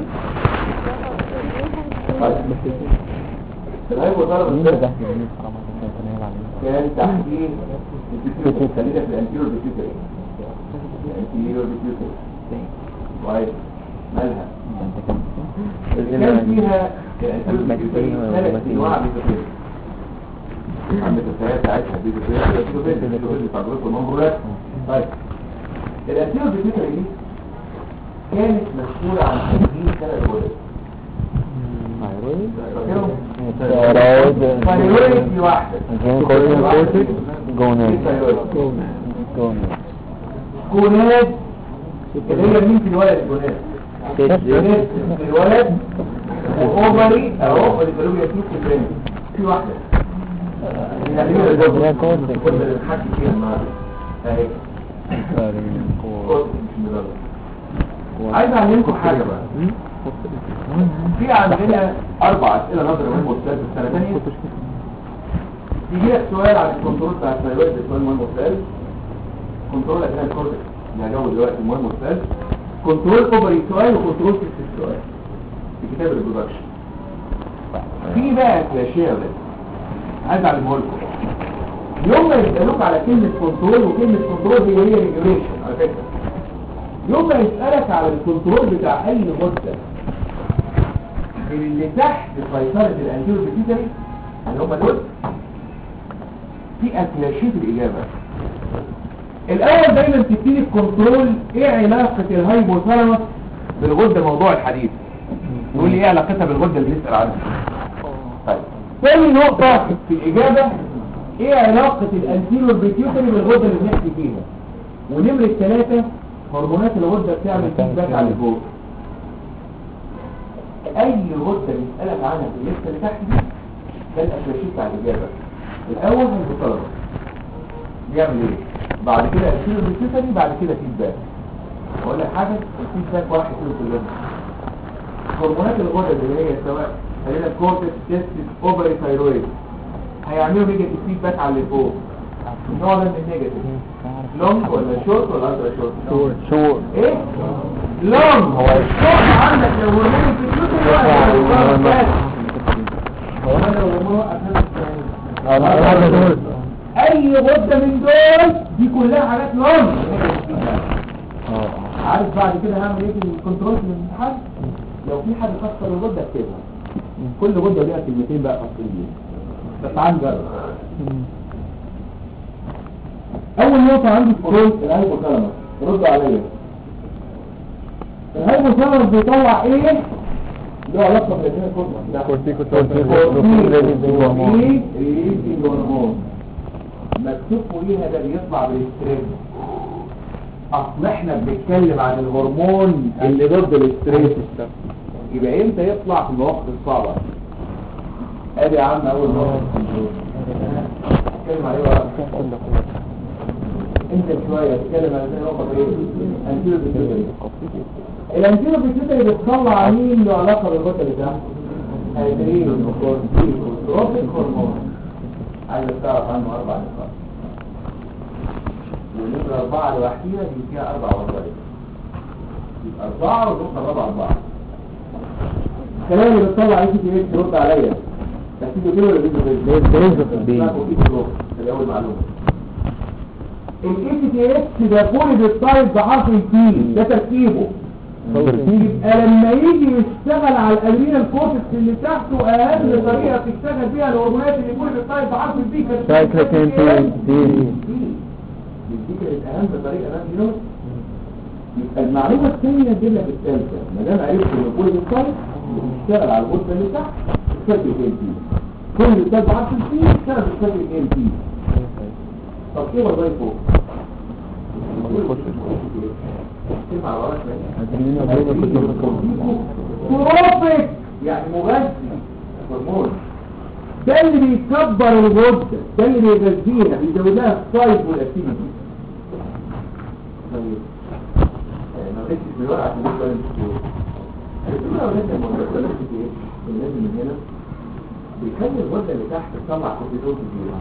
الهايبوثالاموس مين ده ده جميل حرام عليك انت نايم عليه كان تحديد البيتيوتري خلينا في الانتيريور بيتيوتري الانتيريور بيتيوتري كويس مالها ده انت كان كان فيها الانتيريور بيتيوتري ثلاث انواع بيتيوتري عندك السيارة بتاعتها بيتيوتري بيتيوتري بيتيوتري بتاع جروب المنبولات طيب الانتيريور بيتيوتري دي كانت مسؤولة عن تكوين ثلاث غدد فاكرهم؟ ثايرويد ثايرويد دي واحدة جين كورتين كورتين جوناد ثايرويد. جوناد جوناد اللي هي مين في الولد جوناد؟ جوناد في الولد اوفري اهو والجلوب يسيب في البنت في واحدة يا كورتين. كل اللي بنحكي فيها النهارده اهي كورتين مش مدرج. عايز اعلمكم حاجة بقى في عندنا اربع اسئله نظري مهم وثالث في السنه الثانيه يجي لك سؤال عن الكنترول بتاع الثايرويد سؤال مهم وثالث كنترول اثناء الكورتكس اللي هجاوب دلوقتي مهم وثالث كنترول اوفري سؤال وكنترول سيستم سؤال في كتاب البرودكشن في بقى كلاشيه يا ولاد عايز اعلمه لكم يوم ما يسالوك على كلمه كنترول وكلمه كنترول هي هي ريجوليشن على فكره يوم ما يسالك على الكنترول بتاع اي غده من اللي تحت قيصرة الانتيرو بيتيتري اللي هم دول في اكلاشيه في الاجابه الاول دايما تبتدي الكنترول ايه علاقه الهايبوثالاموس بالغده موضوع الحديث يقول لي ايه علاقتها بالغده اللي بنسال عنها طيب ثاني نقطه في الاجابه ايه علاقه الانتيرو بيتيتري بالغده اللي بنحكي فيها ونمره ثلاثة هرمونات الغده بتعمل فيدباك على الفوق اي غده بيسالك عنها في الليسته اللي تحت دي ده الاساسي بتاع الاجابه الاول هيبوثالاموس بيعمل ايه بعد كده السيرو بيتيتري بعد كده فيدباك اقول لك حاجه الفيدباك واحد كيلو في الجنة هرمونات الغدد اللي هي سواء خلينا كورتكس تستس اوفري ثايرويد هيعملوا نيجاتيف فيدباك على اللي فوق النوع ده من النيجاتيف لونج ولا شورت ولا الترا شورت شور ايه لونج هو الشورت عندك لو هرمون في الجزء الواحد هو انا لو هرمون وقف اي غده من دول دي كلها حاجات لونج عارف بعد كده هعمل ايه في الكنترول في الامتحان لو في حد كسر الغده اكتبها كل غده ليها كلمتين بقى خاصين بيها بس تعال نجرب اول نقطه عندي في كنترول الهايبوثالاموس رد عليا الهايبوثالاموس بيطلع ايه له علاقه بالاثنين كورتيكو ريليزنج هرمون مكتوب فوقيها ده بيطلع بالاستريس اصل احنا بنتكلم عن الهرمون اللي ضد الاستريس يبقى امتى يطلع في المواقف الصعبه ادي يا عم اول نقطه اتكلم عليه بقى انت شويه اتكلم على زي نقطه ايه انتيرو بيتيوتري الانتيرو بيتيوتري بتطلع مين له علاقه بالغده اللي تحت ادرينال كورتيكوتروبيك هرمون عايز تعرف عنه اربع نقاط والنمرة أربعة لوحديها دي فيها أربع وظائف يبقى أربعة والنقطة الرابعة أربعة الكلام اللي بتطلع اي تي اتش رد عليا بس انتوا كده ولا بيجوا في الأول معلومة الاي تي اتش ده كل بيتصايد بحرف التي ده تركيبه يبقى لما يجي يشتغل على الادرينال الكورتكس اللي تحته اهم طريقه بتشتغل بيها الهرمونات اللي كل بيتصايد بحرف البي كانت سايكلوتين دي دي كانت اهم طريقه انا في نوم يبقى المعلومه الثانيه دي لك الثالثه ما دام عرفت ان كل السايت بيشتغل على الغرفه اللي تحت بتسجل ال بي كل السايت بعرف البي بيشتغل بتسجل ال بي طب ايه وظايفه؟ تسمع وراك تروبيك يعني مغذي هرمون ده اللي بيكبر الغدة ده اللي بيغذيها بيزود لها السايز والاكتيفيتي طيب ما فيش دلوقتي عشان نبقى نشوف الدكتور اولاد الموضوع ده ايه لازم من هنا بيخلي الغدة اللي تحت تطلع كورتيزول كتير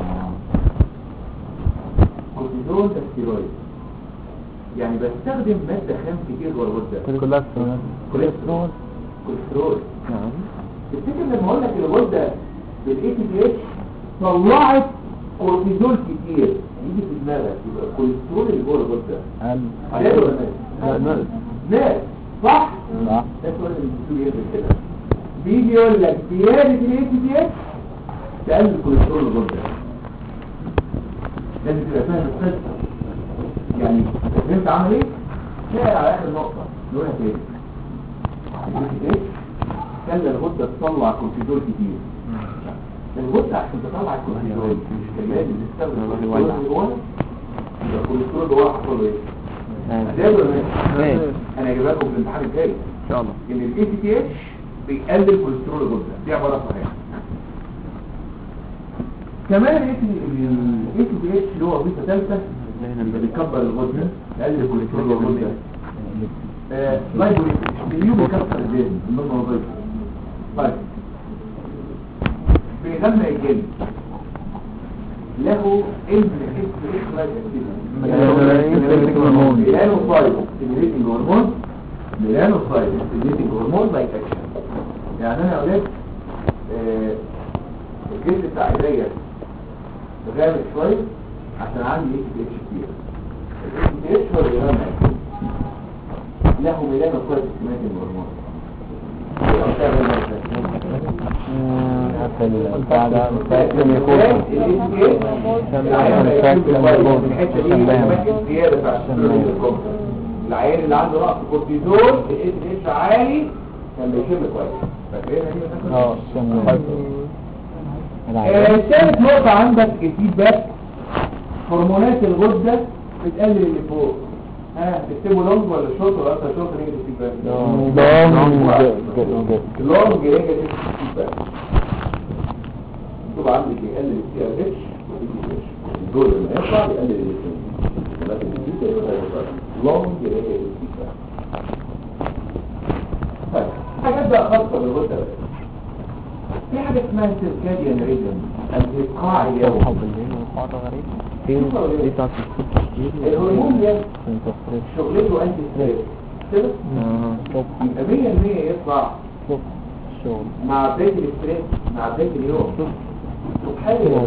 كورتيزول ده ستيرويد يعني بستخدم مادة خام كتير جوه الغدة كولاترول كوليسترول كوليسترول نعم تفتكر لما اقول لك الغده بالاي تي بي اتش طلعت كورتيزول كتير يجي في دماغك يبقى الكوليسترول اللي جوه الغده عدد ولا لا ناس؟ لا ناس صح؟ صح ده سؤال الدكتور يقول كده بيجي يقول لك زياده الاي تي بي اتش تقلل كوليسترول الغده لازم تبقى فاهم القصه يعني فهمت عمل ايه؟ لا على اخر نقطه نقولها تاني الاي تي بي اتش خلى الغده تطلع كورتيزول كتير الغده عشان تطلع الكورتيزول مش كان لازم تستخدم الكورتيزول جواها يبقى الكورتيزول جواها حصل له ايه؟ هتقابل ولا لا؟ ماشي. انا هجيب لكم في الامتحان الجاي ان شاء الله ان الاي تي تي اتش بيقلل كوليسترول الغده دي عباره صحيحه كمان الاي تي تي اتش اللي هو وظيفه ثالثه اللي بيكبر الغده يقلل كوليسترول الغده آه، لايبوريك اليوم بيكسر الجلد من ضمن وظيفه طيب بيغمق الجلد له ابن اسم اسم Melanocytic hormone. ميلانوسايت ستيميليتنج هرمون ميلانوسايت ستيميليتنج هرمون لايك اكشن يعني انا يا اولاد آه، الجلد بتاع ايديا غامق شويه عشان عندي اكس اتش كتير الاكس اتش هو اللي غامق له ميلانوسايت ستيميليتنج هرمون إيه أوساع الميلانوسايت؟ حتى البتاع ده ممكن يكون العيان اللي عنده نقص كورتيزول الاس اتش عالي كان بيشم كويس فاكرينها دي اه سمو آه، العيان ثالث نقطة عندك الفيدباك هرمونات الغدة بتقلل اللي فوق ها تكتبوا لونج ولا شورت ولا اكتر شورت نيجاتيف فيدباك لونج نيجاتيف فيدباك مكتوب عندك يقلل السي ار اتش الدول لما يطلع يقلل الاثنين ولكن الفيتا يبقى لونج نيجاتيف فيدباك طيب حاجات بقى خاصة بالغدة بقى في حاجة اسمها سيركاديان ريزم الإيقاع اليومي صحاب الليل والحوار غريب في في بتاعت الصبح كتير الهرمون ده انت فريش شغلته انتي ستريس كده اه صبح يبقى 100% يطلع صبح الشغل مع بداية الاستريس مع بداية اليوم سبحان الله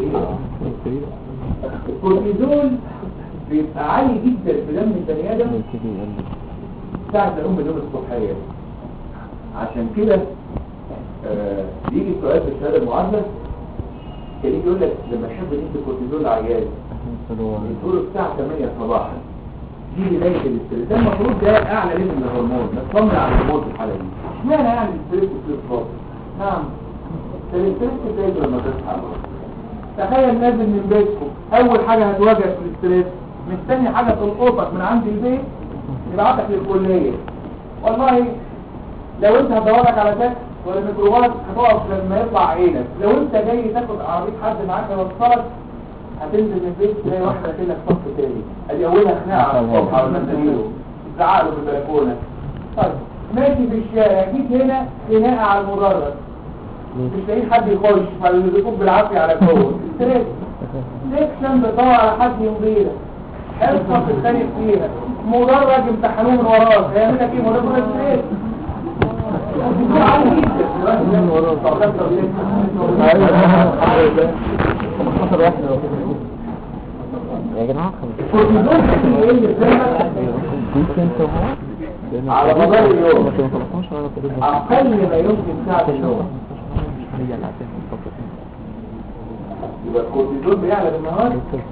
الكورتيزول بيبقى عالي جدا في دم البني ادم يبتدي يقلب ساعة الأم اليوم الصبحية عشان كده آه، يجي السؤال في الشهادة المعادلة كان يجي يقول لك لما تحب تدي كورتيزول عيال يقولوا الساعة 8 صباحا دي بداية الاستريس ده المفروض ده أعلى ليفل من الهرمون نطمن على الهرمون في الحالة دي اشمعنى يعني الاستريس في الصبح؟ نعم ده الاستريس بتاعته لما تصحى تخيل نازل من بيتكم أول حاجة هتواجهك في الاستريس مستني حاجة تلقطك من عند البيت يبعتك للكلية والله لو انت هتدورك على تاكسي ولا ميكروباص هتقف لما يطلع عينك لو انت جاي تاخد عربية حد معاك يوصلك هتنزل من البيت تلاقي واحدة كده في صف تاني ادي اولها خناقة على الصبح على المنزلية تزعق له في البلكونة طيب ماشي في الشارع جيت هنا خناقة على المدرج مش لاقيين حد يخش فاللي بيكون بالعافية على جوه ستريس سيكشن بتدور على حد يمضيلك حصة بتتخانق فيها مدرج امتحنوه من وراك هيعمل لك ايه مدرج ستريس بيكون عالي جدا طب ده يا جماعة الكورتيزون بيقل الزمن دي انت وهو على مدار اليوم. ما تلقاش على طريق اقل ما يمكن ساعة النوم هي اللي هتعمل الفترة يبقى الكورتيزون بيعلى بالنهار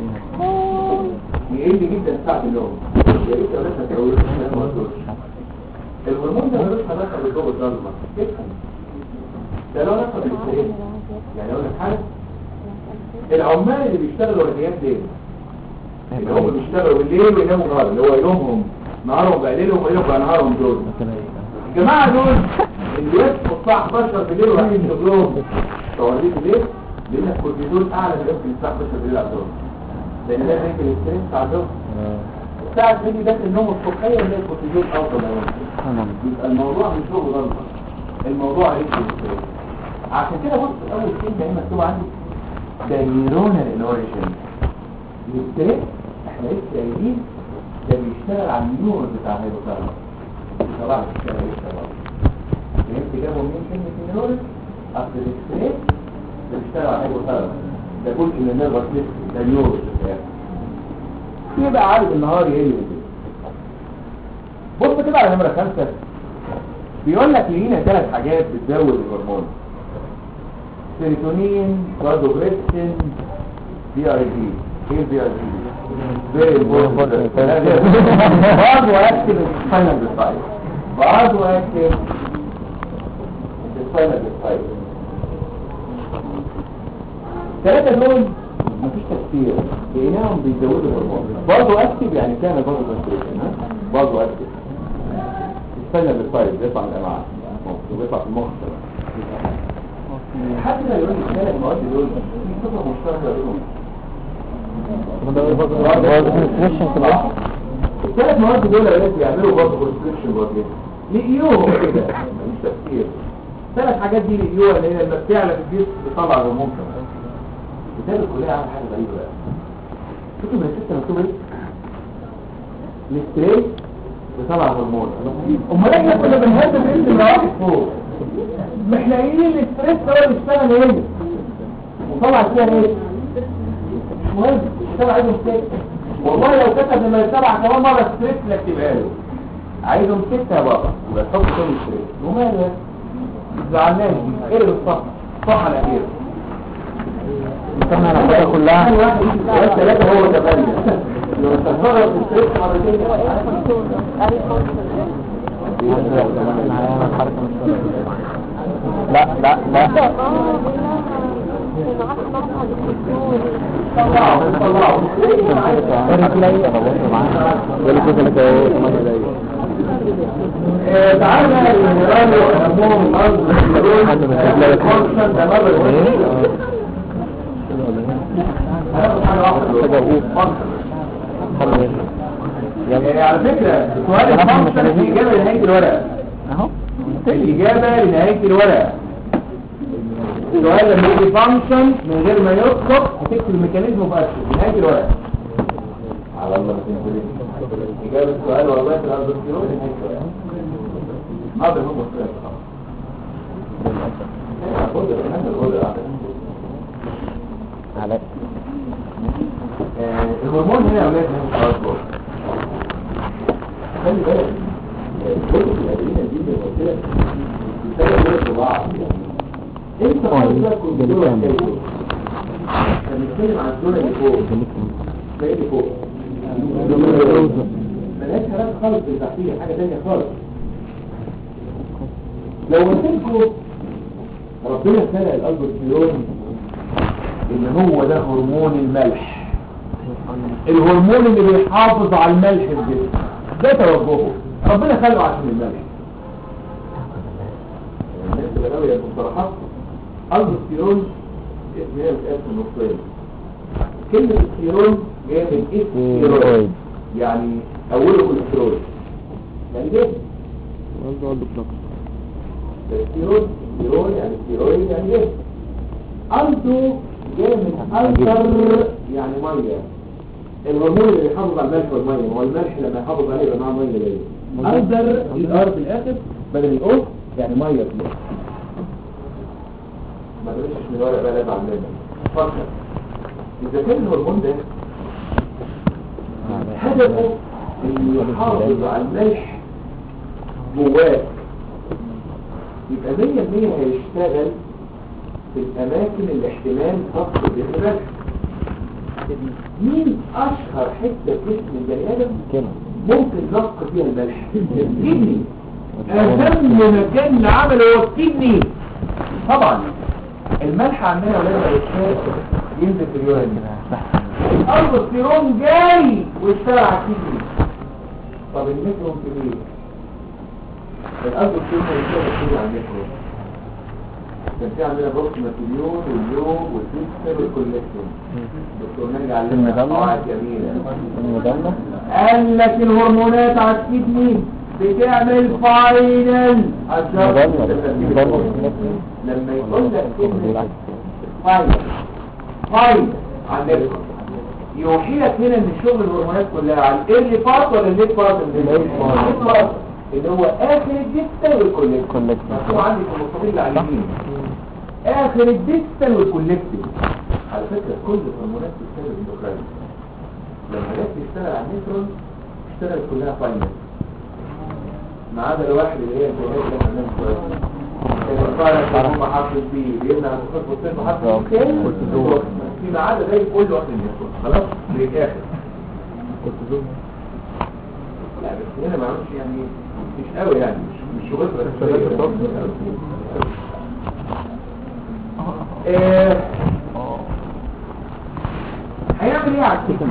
دي يقل جدا ساعة النوم يا ريت يا باشا تقول ما قلتوش الهرمون ده ملوش علاقة بالضوء الظلمة افهم ده له علاقة بالاستريس يعني اقول لك حاجة العمال اللي بيشتغلوا الايام دي اللي هم بيشتغلوا بالليل ويناموا نهار اللي هو يومهم نهارهم بقى ليلهم وليلهم بقى نهارهم دول الجماعة دول اللي يصحوا الساعة 11 بالليل ورايحين شغلهم توريك ليه؟ لأن الكورتيزول أعلى من يمكن الساعة 11 بالليل عندهم لأن ده بيجي الاستريس عندهم الساعة تيجي داخل النوم الصبحية اللي هي الكورتيزول أفضل ما يمكن يبقى الموضوع مش شغل غلطة الموضوع عليك الاستريس عشان كده بص أول كلمة هي مكتوبة عندي ده نيورونال انوريشن الاستريس احنا لسه قايلين ده بيشتغل على النيورون بتاع الهيبوثالاموس طبعا بيشتغل يشتغل فهمت جابوا منين كلمة نيورون اصل الاستريس ده بيشتغل على الهيبوثالاموس ده جزء من النيرفس سيستم ده نيورون يبقى عارف النهار يقل كده بص كده على نمرة خمسة بيقول لك لينا ثلاث حاجات بتزود الهرمون سيروتونين كاردوبريستين بي ار دي ايه البي ار دي فيري امبورتنت برضه اكتب الفاينل ديسايد برضه اكتب والسباينال بالسايد الثلاثة دول مفيش تفسير لقيناهم بيزودوا الهرمون برضه اكتب يعني كان برضه كونستريكشن ها برضه اكتب السباينال بالسايد بيطلع من الامعاء وبيطلع في المخ حد ما يقول لي الثلاث مواد دول في صفة مشتركة بينهم الثلاث مواد دول يا ريت يعملوا برضه كونستريكشن برضه لقيوهم كده مفيش تفسير ثلاث حاجات دي لقيوها اللي هي لما بتعلى في الجسم بتطلع هرمون كمان كتاب الكلية عمل حاجة غريبة بقى شوفوا من الستة مكتوب ايه الاستريس بيطلع هرمون امال احنا كنا بنهدف اسم مراوح فوق مش لاقيين الاستريس هو اللي اشتغل ايه وطلع فيها ايه مش مهم الكتاب عايزهم ستة والله لو كتب لما يتبع كمان مرة ستريس نكتبها له عايزهم ستة يا بابا يبقى تحط كل ستريس وماله يا زعلان ايه اللي الصح الصح الاخير كنا ناخدها كلها بس ثلاثة هو تبني لو استفرغ في السريت مرتين لا لا لا طلعوا طلعوا آه، تعالى نرانو أهمهم الأرض الفانكشن ده مرة هناخد حاجة واحدة فانكشن. آه، على فكرة سؤال الفانكشن الإجابة لنهاية الورقة اهو الإجابة لنهاية الورقة السؤال لما يجي فانكشن من غير ما يسقط هتكتب الميكانيزم مباشر نهاية الورقة على الله إجابة السؤال والله في الأرضوسيون نهاية الورقة هذا هو السؤال خد الأمانة خد الأمانة على آه، الهرمون هنا يا اولاد مش خلاص خلي بالك الكتب الادرينال دي اللي قلت لك بتلاقي كده بعض انت حضرتك كنت جميل جوه جميل. الكيس كان بيتكلم عن الزونه اللي فوق تلاقي اللي فوق ملهاش كلام خالص اللي تحتيها حاجه ثانيه خالص لو قلت لكم ربنا خلق الالبرتيون ان هو ده هرمون الملح الهرمون اللي بيحافظ على الملح في الجسم ده توجهه ربنا خلقه عشان الملح الناس اللي غاوية المصطلحات البستيرون اسمها بتقسم نصين كلمة الستيرون جاية من اسم ستيرويد يعني أوله كوليسترول يعني جسم الستيرون ستيرون يعني ستيرويد يعني جسم ألتو جاي من ألتر يعني مية الهرمون اللي بيحافظ على الملح والمية هو الملح لما يحافظ عليه يبقى معاه مية ليه ألتر الأر في الآخر بدل الأوف يعني مية في الآخر ما تبقاش من ورق بقى لازم عملنا فكر إذا كان الهرمون ده هدفه انه يحافظ على الملح جواك يبقى مية مية هيشتغل في الأماكن اللي احتمال تفقد الملح مين أشهر حتة في جسم البني آدم كده ممكن نفق فيها الملح الكدني أهم مكان لعمل هو الكدني طبعا الملح عندنا ولما يتشاف ينزل في اليورين الألبستيرون جاي واشتغل على الكدني طب الميكرون كبير الألبستيرون يشتغل كتير على الميكرون كان في عندنا بروكسيماتيليون واليوم والفيكسر والكوليكتون دكتور نرجع علمنا المدلة؟ قواعد جميلة المدلة قال لك الهرمونات على الكدني بتعمل فاينل مدلة لما يقول لك كلمة فاينل فاينل على النفس يوحي لك هنا ان شغل الهرمونات كلها على الايرلي بارت ولا الليت بارت الليت بارت اللي هو اخر الديستال والكوليكتيف كولكتيف. مكتوب عندي في المستطيل اللي على اليمين اخر الديستال والكوليكتيف على فكرة كل الهرمونات بتشتغل اندوكراين لما جت تشتغل على النيترون اشتغلت كلها فاينل ما عدا الواحد اللي هي الجهاز اللي احنا بنعمل دلوقتي الفارق هم حرف البي بيمنع الخطوط والسين بحرف الكي فيما عدا ده كله واحد النيترون خلاص للاخر لا بس هنا ما عملش يعني مش قوي يعني مش مش شغلته بس آه، هيعمل ايه على الكتاب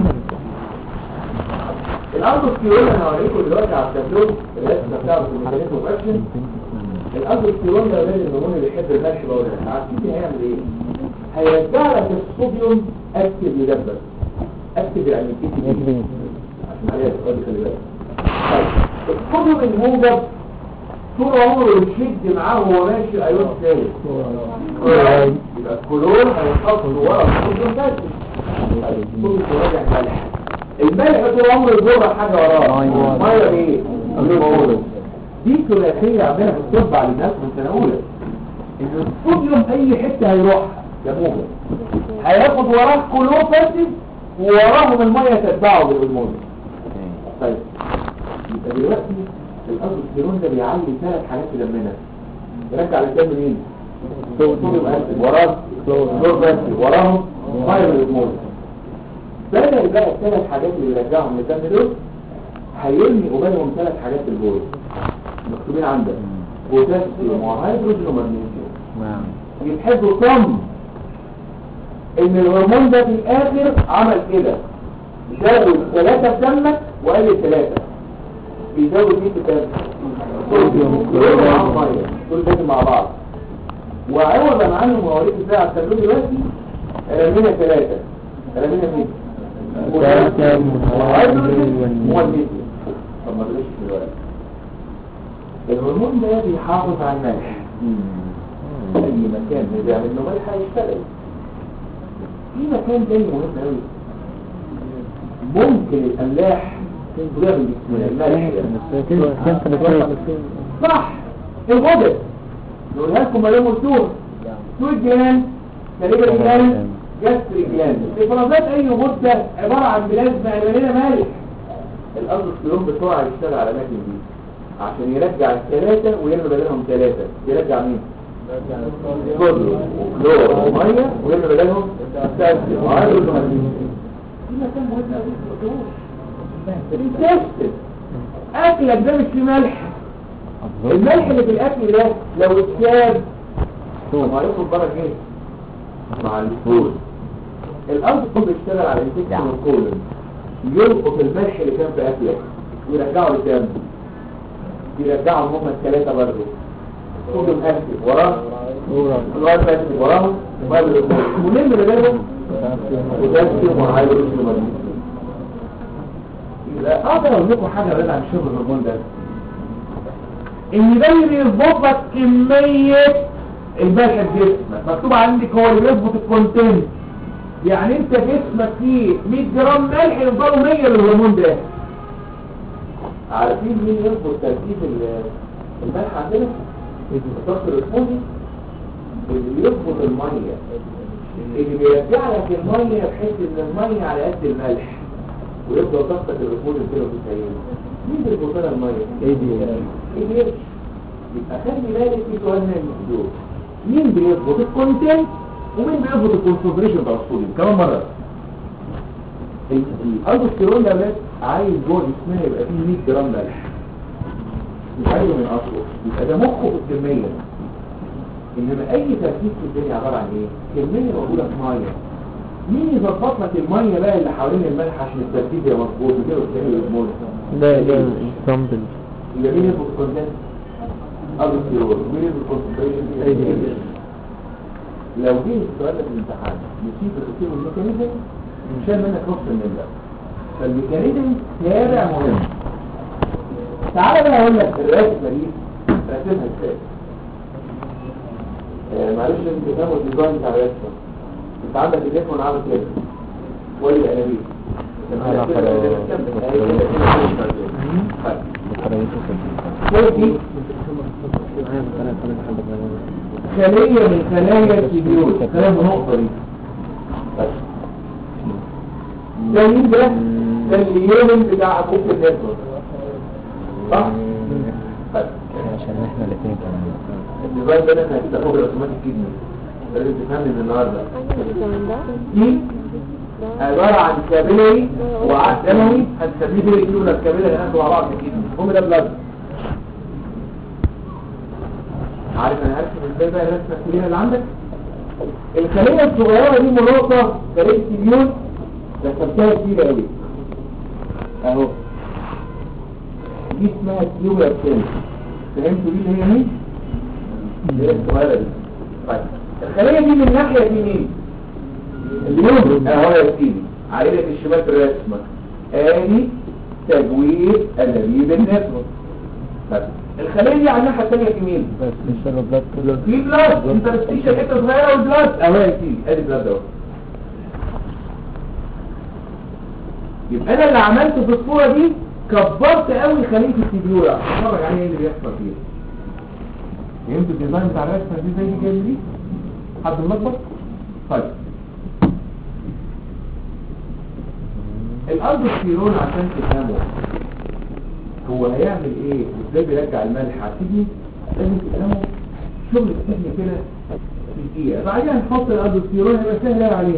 الالدوستيرون انا هوريكم دلوقتي على التابلو الرسمه بتاعته الميكانيزم اوف اكشن الالدوستيرون ده غير الهرمون اللي بيحب الملح بقول لك عارفين هيعمل ايه هيرجع لك الصوديوم اكتف يدبر اكتف يعني يكتب عشان عليها سؤال خلي بالك طيب الصوديوم الموجب طول عمره يشد معاه وهو ماشي ايون ثالث يبقى الكلور هيتحط ورا الصوديوم بس الصوديوم راجع ملح الملح طول عمره يجر حاجه وراه مية. ميه ايه؟ جلوكوز دي ثلاثيه عندنا في الطب على الناس من سنه اولى ان الصوديوم اي حته هيروح يا موجب هياخد وراه كلور بس ووراهم الميه تتبعه بالهرمون طيب يبقى دلوقتي الالدوستيرون ده بيعلي ثلاث حاجات في دمنا يرجع للدم مين؟ صوديوم اسيد وراه كلور بس وراهم ميه بالهرمون بدل بقى الثلاث حاجات اللي بيرجعهم للدم دول هيرمي قبالهم ثلاث حاجات في البول مكتوبين عندك بوتاسيوم وهيدروجين ومغنيسيوم نعم يتحبوا صم ان الهرمون ده في الاخر عمل كده زود ثلاثة في دمك وقلل ثلاثة بيزود مين في الدم؟ صوديوم كلور مع ميه دول داخل مع بعض وعوضا عنه مواريث ازاي على التابلو دلوقتي رمينا ثلاثة رمينا مين؟ بوتاسيوم وهيدروجين ومغنيسيوم. ومغنيسيوم طب ما تقولش دلوقتي الهرمون ده بيحافظ على الملح اي مكان بيعمل له ملح هيشتغل في مكان تاني مهم قوي ممكن الاملاح تنزل من الملح صح الغدد نقولها لكم ما يوم قلتوها سويت جلان كاليبر جلان جاستري جلان افرازات اي غده عباره عن بلازما مليانه مالح الالدوستيرون بسرعه يشتغل على الاماكن دي عشان يرجع الثلاثه ويرمي بدلهم ثلاثه يرجع مين؟ كله وكلور وميه ويرمي بدلهم كالسيوم وهيدروجين ومغنيسيوم في مكان مهم قوي ما تقولوش الانتستين اكلك ده مش فيه ملح الملح اللي في الاكل ده لو اتساب طب هيخرج بره ايه مع الفول الارض كله بيشتغل على الانتستين والكولون يلقط الملح اللي كان في اكلك ويرجعه للدم يرجعهم هم الثلاثه برضه صوديوم اسيد وراه الواد اسيد وراهم وبعد ونلم بدلهم بوتاسيوم وهيدروجين ومغنيسيوم يبقى اقدر اقول لكم حاجه بعيد عن شغل الهرمون ده ان ده اللي بيظبط لك كميه الملح في جسمك مكتوب عندك هو اللي بيظبط الكونتنت يعني انت جسمك فيه 100 جرام ملح يفضلوا 100 للهرمون ده عارفين مين يظبط تركيز ال- الملح عندنا؟ الضغط الاسموزي اللي يظبط الميه اللي بيرجع لك الميه بحيث ان الميه على قد الملح ويفضل ضغطك الرسول كده في السيارة مين بيظبط لنا الميه؟ ايه دي ايه بيرش يبقى خلي بالك في سؤال من المحدود مين بيظبط الكونتنت ومين بيظبط الكونسنتريشن بتاع الصوديوم كمان مره الالدوستيرون ده بس عايز جوه جسمنا يبقى فيه 100 جرام ملح مش عايزه من اصله يبقى ده مخه في الكميه انما اي تركيز في الدنيا عباره عن ايه كميه موجوده في ميه مين يظبط لك الميه بقى اللي حوالين الملح عشان التركيز يبقى مظبوط وكده وتلاقي الهرمون ده ده سامبل يبقى مين يظبط الكونتنت الالدوستيرون مين يظبط الكونسنتريشن لو جه السؤال ده في الامتحان نسيب الرسيب الميكانيزم مشان منك نص الملة فالميكانيزم تابع مهم تعالى بقى اقول لك الرسمه دي رسمها ازاي آه، معلش انت فاهم الديزاين بتاع الرسمه انت عندك الجسم عامل كده وادي الانابيب أنا شوف دي خلية من خلايا السيبيول خلايا النقطة دي بس. ده مين ده؟ ده اليوم بتاع أبوك النسبة صح؟ بس. عشان احنا الاثنين كمان النظام ده انا هتاخد رسومات الكدني لازم تفهمني من النهارده دي عبارة عن كابيلاري وعن دموي هنسميه ريجولار كابيلاري هناخده مع بعض في الكدني هم ده بلاد عارف انا هرسم ازاي بقى الرسمه الكبيره اللي عندك الخلية الصغيرة دي مناطة خلية السيبيول رسمتها كتير قوي اهو دي اسمها تيوبر سيل فهمتوا دي اللي هي مين؟ اللي هي الصغيرة دي طيب الخلية دي من ناحية يمين اليوم اهو يا سيدي علينا في الشمال في الرسمة ادي تجويد انابيب النسبة طيب الخلية دي على الناحية الثانية يمين بس مش الرباط كله في بلاد انترستيشن حته صغيره والبلاد اهو يا سيدي ادي بلاد اهو يبقى انا اللي عملته في الصوره دي كبرت قوي خليه السيبيولا اتفرج عليه ايه اللي بيحصل فيها فهمت الديزاين بتاع الرسمه دي زي دي كده دي حد ملخبط طيب الالدوستيرون عشان تفهمه هو هيعمل ايه وازاي بيرجع الملح هتيجي لازم تفهمه شغل السجن كده في دقيقه بعدين نحط الالدوستيرون هيبقى سهل قوي عليها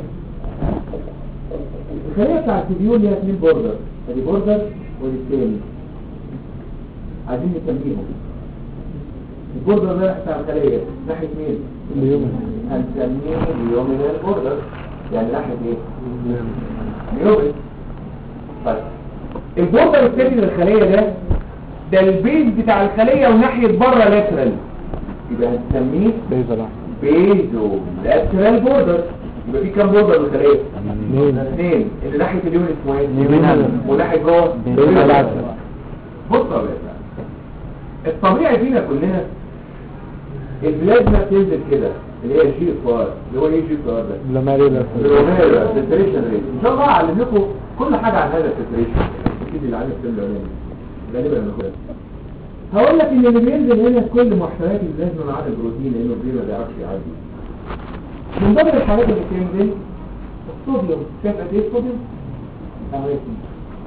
الخليه بتاع السيبيول ليها اثنين بوردر ادي بوردر ودي الثاني عايزين نسميهم البوردر ده بتاع الخليه ناحيه مين؟ اليوم هنسميه اليومينال بوردر يعني ناحيه ايه؟ اليومين طيب البوردر الثاني للخليه ده ده البيز بتاع الخليه وناحيه بره لاترال يبقى هنسميه بيزا واحد بيزو لاترال بوردر يبقى في كام بوردر للخليه؟ اثنين اثنين اللي ناحيه اليومين اسمه ايه؟ اليومينال. وناحيه جوه بيزا بص يا باشا الطبيعي فينا كلنا البلازما بتنزل كده اللي هي الجي اف ار اللي هو ايه جي اف ار ده؟ لما ريلا الروميرا سيتريشن ريت ان شاء الله اعلم لكم كل حاجه عن هذا السيتريشن اكيد اللي عارف السن الاولاني غالبا المكان هقول لك ان اللي بينزل هنا كل محتويات البلازما ما عدا البروتين لانه البروتين ما بيعرفش يعدي من ضمن الحاجات اللي بتنزل الصوديوم شايف قد ايه الصوديوم؟ اهو يا سيدي.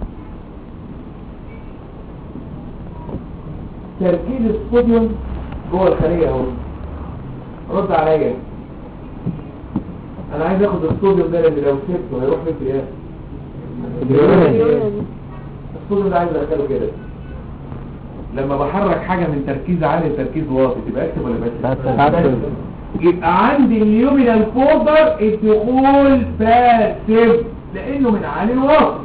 تركيز الصوديوم جوه الخليه اهو رد عليا انا عايز اخد الصوديوم ده لان لو سبته هيروح فين في ايه الصوديوم ده عايز ادخله كده لما بحرك حاجه من تركيز عالي لتركيز واطي تبقى اكتب ولا بس يبقى عندي اليومينال فولدر الدخول باسيف لانه من عالي لواطي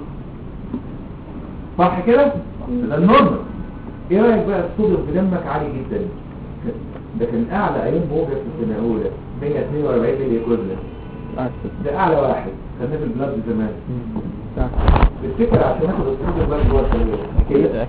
صح كده ده النورمال ايه رايك بقى الصوديوم في دمك عالي جدا ده كان اعلى ايام موجة في السنه الاولى 142 ملي كوزن ده اعلى واحد خدناه في البلاد زمان الفكره عشان اخد الصوديوم بقى جوه الخليه كده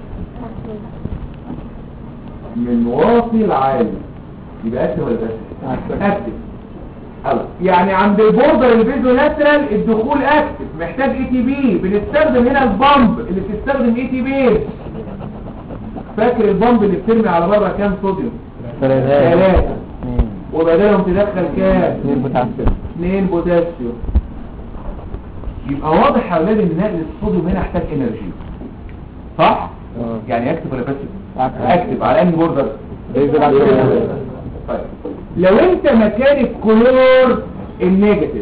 من واطي لعالي يبقى اكتب ولا بس اكتب خلاص يعني عند البوردر البيزو لاترال الدخول اكتف محتاج اي تي بي بنستخدم هنا البامب اللي بتستخدم اي تي بي فاكر البامب اللي بترمي على بره كام صوديوم ثلاثة وبدالهم تدخل كام اثنين بوتاسيوم اثنين بوتاسيوم يبقى واضح يا اولاد ان نقل الصوديوم هنا يحتاج انرجي صح اه. يعني اكتب ولا بس أكتب. اكتب على انهي بوردر بيزا واحد. طيب لو انت مكان الكلور النيجاتيف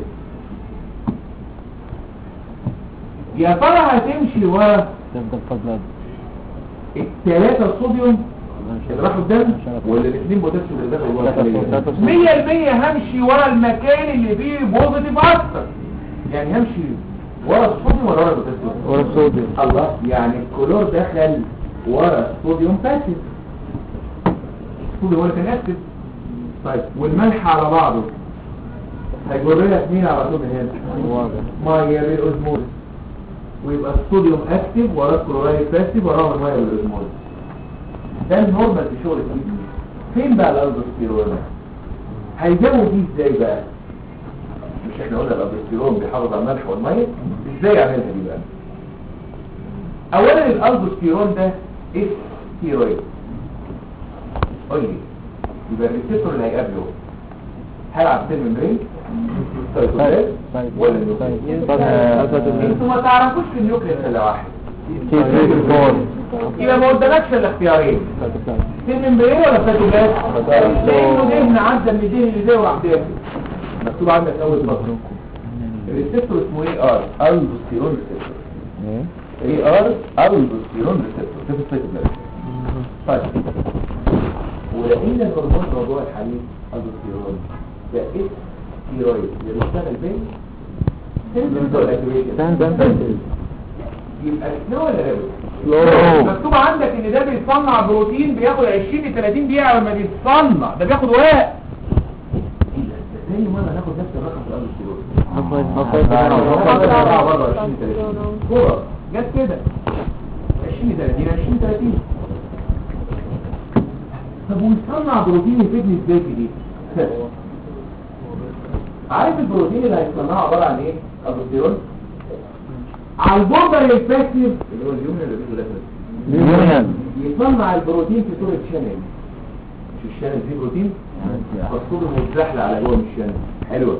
يا ترى هتمشي ورا تفضل فضلات الثلاثة الصوديوم اللي راحوا الدم ولا الاثنين بوتاسيوم اللي دخلوا جوه ثلاثة الخلية مية المية همشي ورا المكان اللي فيه بوزيتيف اكتر يعني همشي ورا الصوديوم ولا ورا البوتاسيوم ورا الصوديوم الله يعني الكلور دخل ورا الصوديوم باسيف الصوديوم هو اللي كان اكتف طيب والملح على بعضه هيجر لنا اثنين على طول من هنا واضح ميه بالاوزموز ويبقى الصوديوم اكتف وراه الكلورايد باسيف وراه الميه بالاوزموز ده النورمال في شغل الكيدني فين بقى الالدوستيرون هيزود دي ازاي بقى مش احنا قلنا الالدوستيرون بيحافظ على الملح والميه ازاي يعملها دي بقى اولا الالدوستيرون ده ايه ستيرويد قول لي يبقى الريسبتور اللي هيقابله هل على السيل ممبرين سايتوبلازم ولا النيوكليس انتوا ما تعرفوش في النيوكليس الا واحد يبقى ما قدامكش الا اختيارين سيل ممبرين ولا سايتوبلازم لانه دهن عدى من الدهن اللي زي واحد مكتوب عندك اول سطر الريسبتور اسمه ايه ار الدوستيرون ريسبتور اي ار الدوستيرون ريسبتور ده في السايتوبلازم طيب ولقينا الهرمون موضوع الحديث الدوستيرون ده اس ستيرويد اللي بيشتغل فين؟ سنترال اكتيفيشن يبقى سلو ولا رابط؟ سلو مكتوب عندك ان ده بيصنع بروتين بياخد 20 ل 30 دقيقة لما بيتصنع ده بياخد وقت ايه ده؟ ده زي ما انا هناخد نفس الرقم في اول ستيرويد كورة جت كده 20 30 20 30 طب ويصنع بروتين يفيدني ازاي في دي؟ عارف البروتين اللي هيصنعه عبارة عن ايه؟ البروتين على البوردر الفاكتيف اللي هو اليوم اللي بيقول لك يونيون يصنع البروتين في صورة شانل مش الشانل فيه بروتين فالصورة متزحلة على جوه من الشانل حلوة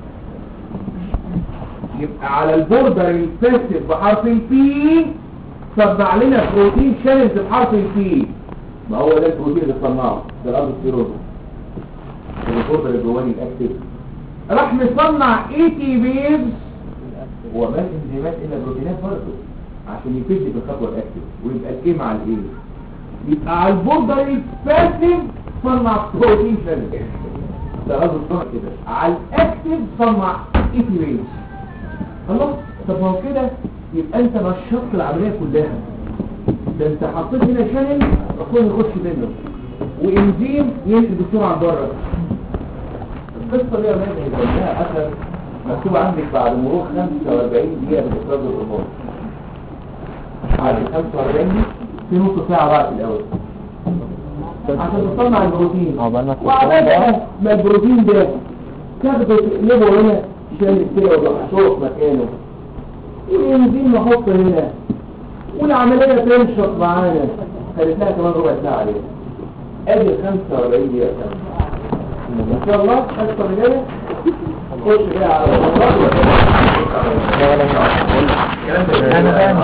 يبقى على البوردر الفاكتيف بحرف البي صنع لنا بروتين شانلز بحرف البي ما هو ده البروتين اللي صنعه ده الالدوستيرون البوردر الجواني الاكتيف راح مصنع اي تي بيز هو ما انزيمات الا بروتينات برضه عشان يفيد بالخطوه الاكتف ويبقى الايه مع الايه يبقى على البوردر الباسيف صنع بروتين شانل ده غلط الصنع كده على الاكتف صنع اي تي بيز خلاص طب ما هو كده يبقى انت نشطت العمليه كلها ده انت حطيت هنا شانل المفروض يخش منه وانزيم ينقل بسرعه بره القصه دي يا مان هيبقى لها اثر مكتوب عندك بعد مرور 45 دقيقه من افراز الهرمون بعد 45 دي في نص ساعه بعد الاول عشان تصنع البروتين عقبال ما وعبال بقى ما البروتين ده تاخده تقلبه هنا شامل كده وتحطه في مكانه والانزيم نحطه هنا والعمليه تنشط معانا خدت لها كمان ربع ساعه عليها ادي 45 دقيقه كمان ان شاء الله الحصه اللي جايه خش بقى على الموضوع انا فاهم